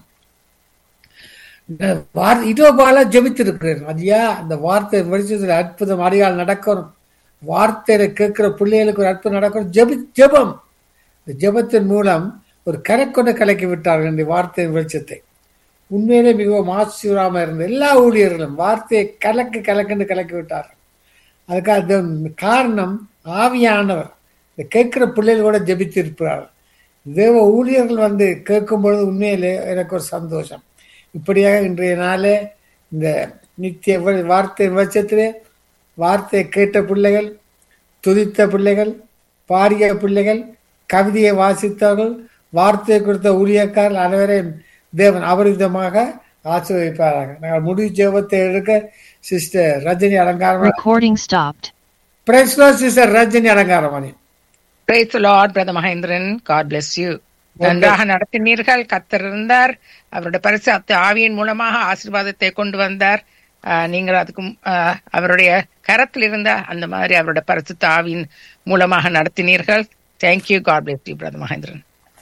இந்த வார் இதோபால ஜெபித்திருக்கிறேன் ஐயா அந்த வார்த்தை வெளிச்சத்தில் அற்புதம் அடியால் நடக்கணும் வார்த்தையில கேட்கிற பிள்ளைகளுக்கு ஒரு அற்புதம் நடக்கணும் ஜெபி ஜெபம் இந்த ஜெபத்தின் மூலம் ஒரு கரைக்கொண்டு கலக்கி விட்டார்கள் இந்த வார்த்தையின் வெளிச்சத்தை உண்மையிலே மிகவும் ஆச்சரியமா இருந்த எல்லா ஊழியர்களும் வார்த்தையை கலக்கு கலக்குன்னு கலக்கி விட்டார்கள் அதுக்காக தேவன் காரணம் ஆவியானவர் இந்த கேட்கிற பிள்ளைகள் கூட ஜெபித்திருக்கிறார்கள் தேவ ஊழியர்கள் வந்து கேட்கும் பொழுது உண்மையிலே எனக்கு ஒரு சந்தோஷம் இப்படியாக இன்றைய நாளே இந்த நித்திய வ- வார்த்தை வெளிச்சத்திலே வார்த்தையை கேட்ட பிள்ளைகள் துதித்த பிள்ளைகள் பாடிய பிள்ளைகள் கவிதையை வாசித்தவர்கள் வார்த்தையை கொடுத்த ஊழியக்காரர்கள் அனைவரையும் தேவன் அபரிதமாக ஆசீர்வதிப்பாராக நாங்கள் முடிவு ஜெபத்தை எடுக்க sister Rajini Alangaramani Recording stopped. பிரைஸ்லோ sister Rajini Alangaramani Praise the Lord, Brother Mahendran. God bless you. நன்றாக நடத்தினீர்கள் கத்தர் இருந்தார் அவருடைய பரிசுத்த ஆவியின் மூலமாக ஆசீர்வாதத்தை கொண்டு வந்தார் ஆஹ் நீங்கள் அதுக்கு மு- ஆஹ் அவருடைய கரத்தில் இருந்த அந்த மாதிரி அவருடைய பரிசுத்த ஆவியின் மூலமாக நடத்தினீர்கள் thank you God bless you brother Mahendran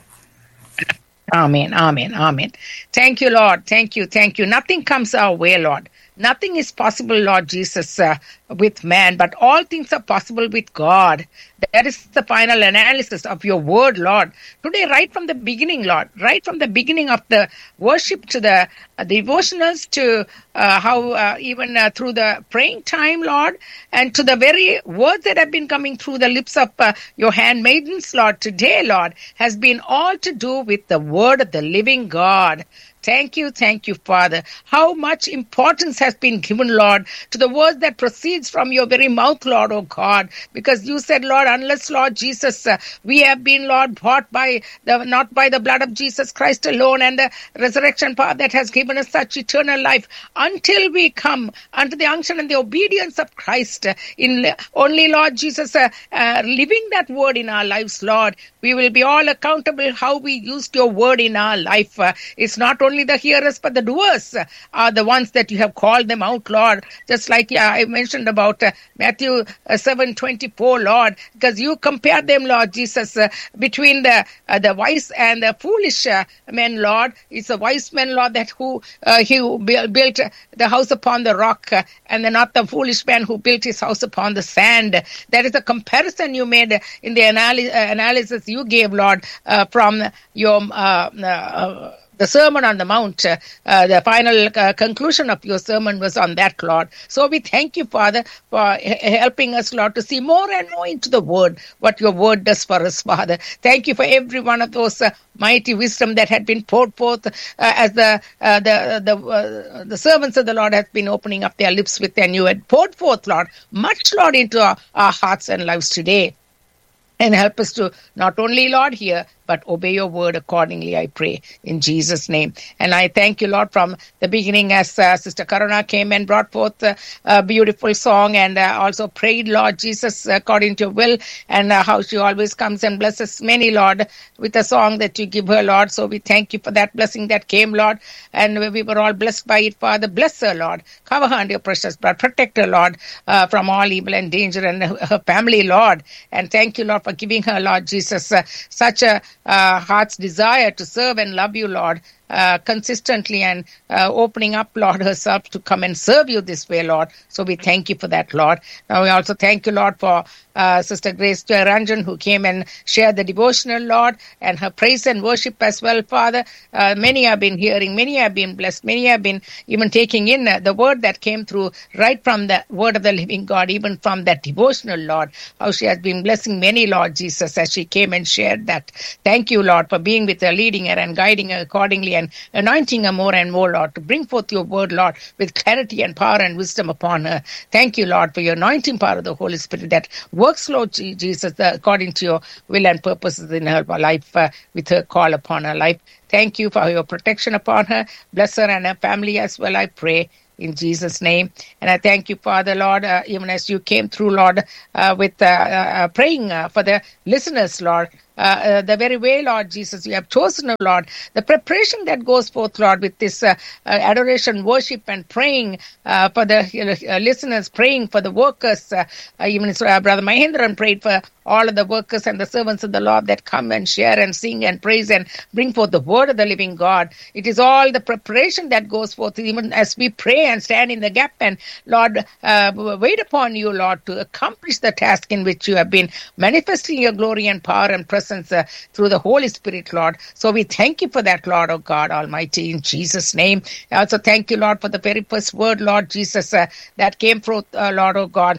Amen, amen, amen. Thank you, Lord. Thank you, thank you. Nothing comes our way, Lord. Nothing is possible, Lord Jesus, uh, with man, but all things are possible with God. That is the final analysis of your word, Lord. Today, right from the beginning, Lord, right from the beginning of the worship to the uh, devotionals to uh, how uh, even uh, through the praying time, Lord, and to the very words that have been coming through the lips of uh, your handmaidens, Lord, today, Lord, has been all to do with the word of the living God. Thank you, thank you, Father. How much importance has been given, Lord, to the word that proceeds from your very mouth, Lord, oh God. Because you said, Lord, unless, Lord Jesus, uh, we have been, Lord, bought by the, not by the blood of Jesus Christ alone and the resurrection power that has given us such eternal life, until we come unto the unction and the obedience of Christ, uh, in only, Lord Jesus, uh, uh, living that word in our lives, Lord, we will be all accountable how we used your word in our life. Uh, it's not only the hearers, but the doers uh, are the ones that you have called them out, Lord. Just like uh, I mentioned about uh, Matthew uh, seven twenty four, Lord, because you compare them, Lord Jesus, uh, between the uh, the wise and the foolish uh, men, Lord. It's a wise man, Lord, that who uh, he who bu- built the house upon the rock, uh, and then not the foolish man who built his house upon the sand. That is a comparison you made in the analy- uh, analysis you gave, Lord, uh, from your. Uh, uh, the Sermon on the Mount, uh, uh, the final uh, conclusion of your sermon was on that, Lord. So we thank you, Father, for h- helping us, Lord, to see more and more into the Word, what your Word does for us, Father. Thank you for every one of those uh, mighty wisdom that had been poured forth uh, as the uh, the the uh, the servants of the Lord have been opening up their lips with, and you had poured forth, Lord, much, Lord, into our, our hearts and lives today and help us to not only lord hear but obey your word accordingly, I pray, in Jesus' name. And I thank you, Lord, from the beginning as uh, Sister Karuna came and brought forth uh, a beautiful song and uh, also prayed, Lord Jesus, according to your will, and uh, how she always comes and blesses many, Lord, with a song that you give her, Lord. So we thank you for that blessing that came, Lord, and we were all blessed by it, Father. Bless her, Lord. Cover her under your precious blood. Protect her, Lord, uh, from all evil and danger and her family, Lord. And thank you, Lord, for giving her, Lord Jesus, uh, such a uh, heart's desire to serve and love you, Lord. Uh, consistently and uh, opening up, Lord, herself to come and serve you this way, Lord. So we thank you for that, Lord. Now we also thank you, Lord, for uh, Sister Grace Ranjan who came and shared the devotional, Lord, and her praise and worship as well, Father. Uh, many have been hearing, many have been blessed, many have been even taking in uh, the word that came through right from the word of the living God, even from that devotional, Lord. How she has been blessing many, Lord Jesus, as she came and shared that. Thank you, Lord, for being with her, leading her, and guiding her accordingly and anointing her more and more, Lord, to bring forth your word, Lord, with clarity and power and wisdom upon her. Thank you, Lord, for your anointing power of the Holy Spirit that works, Lord Jesus, according to your will and purposes in her life, uh, with her call upon her life. Thank you for your protection upon her. Bless her and her family as well, I pray in Jesus' name. And I thank you, Father, Lord, uh, even as you came through, Lord, uh, with uh, uh, praying for the listeners, Lord. Uh, the very way, Lord Jesus, you have chosen, Lord, the preparation that goes forth, Lord, with this uh, adoration, worship, and praying uh, for the listeners, praying for the workers. even Brother Mahendran prayed for all of the workers and the servants of the Lord that come and share and sing and praise and bring forth the word of the living God. It is all the preparation that goes forth, even as we pray and stand in the gap and, Lord, wait upon you, Lord, to accomplish the task in which you have been manifesting your glory and power and presence presence uh, through the Holy Spirit, Lord. So we thank you for that, Lord, oh God Almighty, in Jesus' name. I also thank you, Lord, for the very first word, Lord Jesus, uh, that came forth, uh, Lord, oh God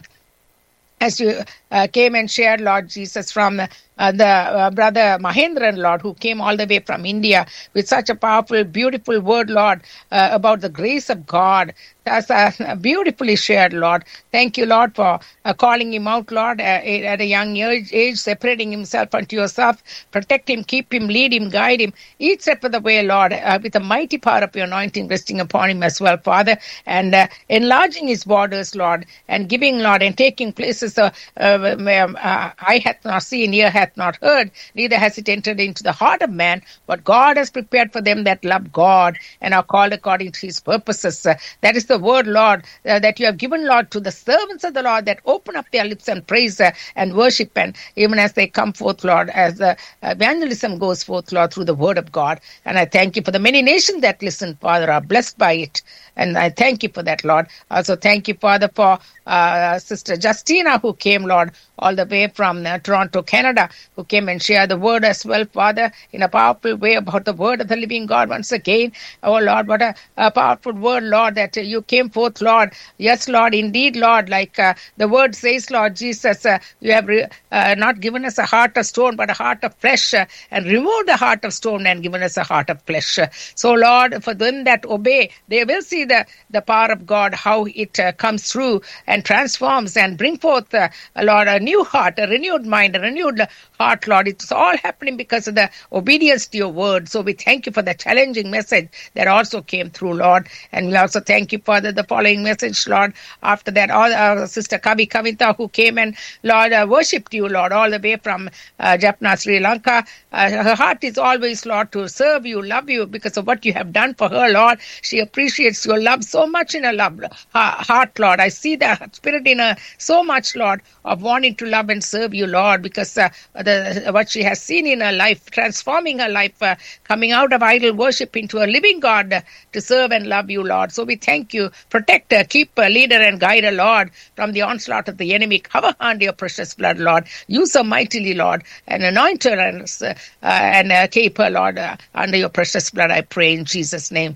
as you uh, came and shared, Lord Jesus, from uh, the uh, brother Mahendran, Lord, who came all the way from India with such a powerful, beautiful word, Lord, about the grace of God. That's beautifully shared, Lord. Thank you, Lord, for calling him out, Lord, at a young age, age, separating himself unto yourself. Protect him, keep him, lead him, guide him, each step of the way, Lord, with the mighty power of your anointing resting upon him as well, Father, and enlarging his borders, Lord, and giving, Lord, and taking places uh, uh, uh, I hath not seen, ear hath not heard, neither has it entered into the heart of man, but God has prepared for them that love God and are called according to his purposes. that is the word, Lord, that you have given, Lord, to the servants of the Lord that open up their lips and praise and worship, and even as they come forth, Lord, as the evangelism goes forth, Lord, through the word of God. And I thank you for the many nations that listen, Father, are blessed by it. And I thank you for that, Lord. Also, thank you, Father, for uh, Sister Justina, who came, Lord, all the way from uh, Toronto, Canada, who came and shared the word as well, Father, in a powerful way about the word of the living God once again. Oh, Lord, what a, a powerful word, Lord, that uh, you came forth, Lord. Yes, Lord, indeed, Lord, like uh, the word says, Lord Jesus, uh, you have re- uh, not given us a heart of stone, but a heart of flesh, and removed the heart of stone and given us a heart of flesh. So, Lord, for them that obey, they will see the, the power of God, how it comes through and transforms and bring forth, Lord, a new heart, a renewed mind, a renewed heart, Lord. It's all happening because of the obedience to your word. So we thank you for the challenging message that also came through, Lord. And we also thank you for the, the following message, Lord. After that, all our sister Kavi Kavita, who came and, Lord, uh, worshipped you, Lord, all the way from uh, Jaffna, Sri Lanka. Uh, her heart is always, Lord, to serve you, love you because of what you have done for her, Lord. She appreciates your love so much in her love, her heart, Lord. I see that spirit in her so much, Lord, of wanting to love and serve you, Lord, because uh, the, what she has seen in her life, transforming her life, uh, coming out of idol worship into a living God uh, to serve and love you, Lord. So we thank you. Protect her, keep her, lead her, and guide her, Lord, from the onslaught of the enemy. Cover her under your precious blood, Lord. Use her mightily, Lord, and anoint her and, uh, and keep her, Lord, under your precious blood, I pray in Jesus' name.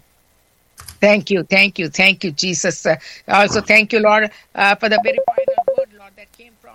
Thank you, thank you, thank you, Jesus. Uh, also, thank you, Lord, uh, for the very final word, Lord, that came from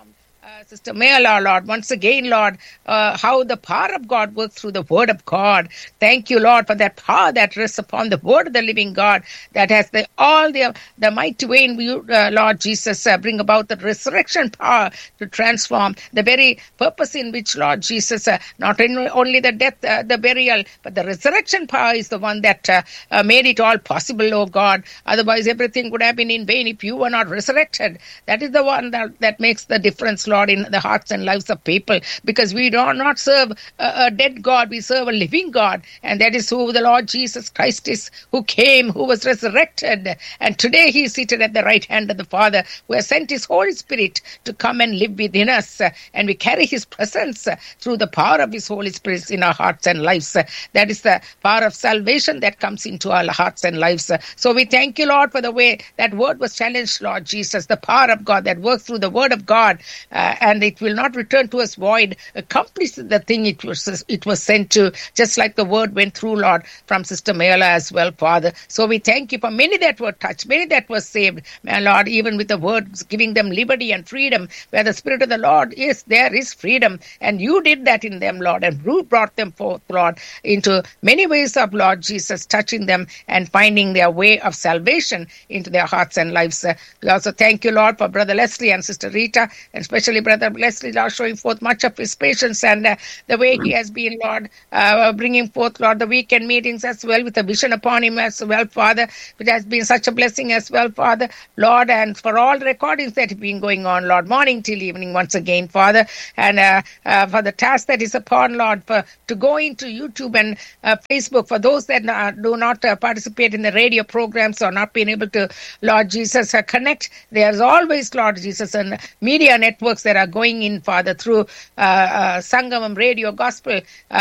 uh, Sister Mayala, Lord, once again, Lord, uh, how the power of God works through the Word of God. Thank you, Lord, for that power that rests upon the Word of the living God that has the all the the mighty way in you, uh, Lord Jesus, uh, bring about the resurrection power to transform the very purpose in which, Lord Jesus, uh, not in, only the death, uh, the burial, but the resurrection power is the one that uh, uh, made it all possible, oh God. Otherwise, everything would have been in vain if you were not resurrected. That is the one that, that makes the difference, Lord, in the hearts and lives of people, because we do not serve a, a dead God, we serve a living God, and that is who the Lord Jesus Christ is, who came, who was resurrected, and today he is seated at the right hand of the Father, who has sent his Holy Spirit to come and live within us, uh, and we carry his presence uh, through the power of his Holy Spirit in our hearts and lives. Uh, That is the power of salvation that comes into our hearts and lives. Uh, So we thank you, Lord, for the way that word was challenged, Lord Jesus, the power of God that works through the word of God, uh, and it will not return to us void, accomplish the thing it was it was sent to, just like the word went through, Lord, from Sister Mayla as well, Father. So we thank you for many that were touched, many that were saved, my Lord, even with the words giving them liberty and freedom, where the Spirit of the Lord is, there is freedom, and you did that in them, Lord, and you brought them forth, Lord, into many ways of Lord Jesus, touching them and finding their way of salvation into their hearts and lives. Uh, We also thank you, Lord, for Brother Leslie and Sister Rita, and especially Brother Leslie, Lord, showing forth much of his patience and uh, the way he has been, Lord, uh, bringing forth, Lord, the weekend meetings as well with a vision upon him as well, Father. It has been such a blessing as well, Father, Lord, and for all the recordings that have been going on, Lord, morning till evening once again, Father, and uh, uh, for the task that is upon, Lord, for to go into YouTube and uh, Facebook for those that uh, do not uh, participate in the radio programs or not being able to, Lord Jesus, uh, connect. There's always, Lord Jesus, and media networks that are going in, Father, through uh, uh, Sangamam Radio Gospel uh,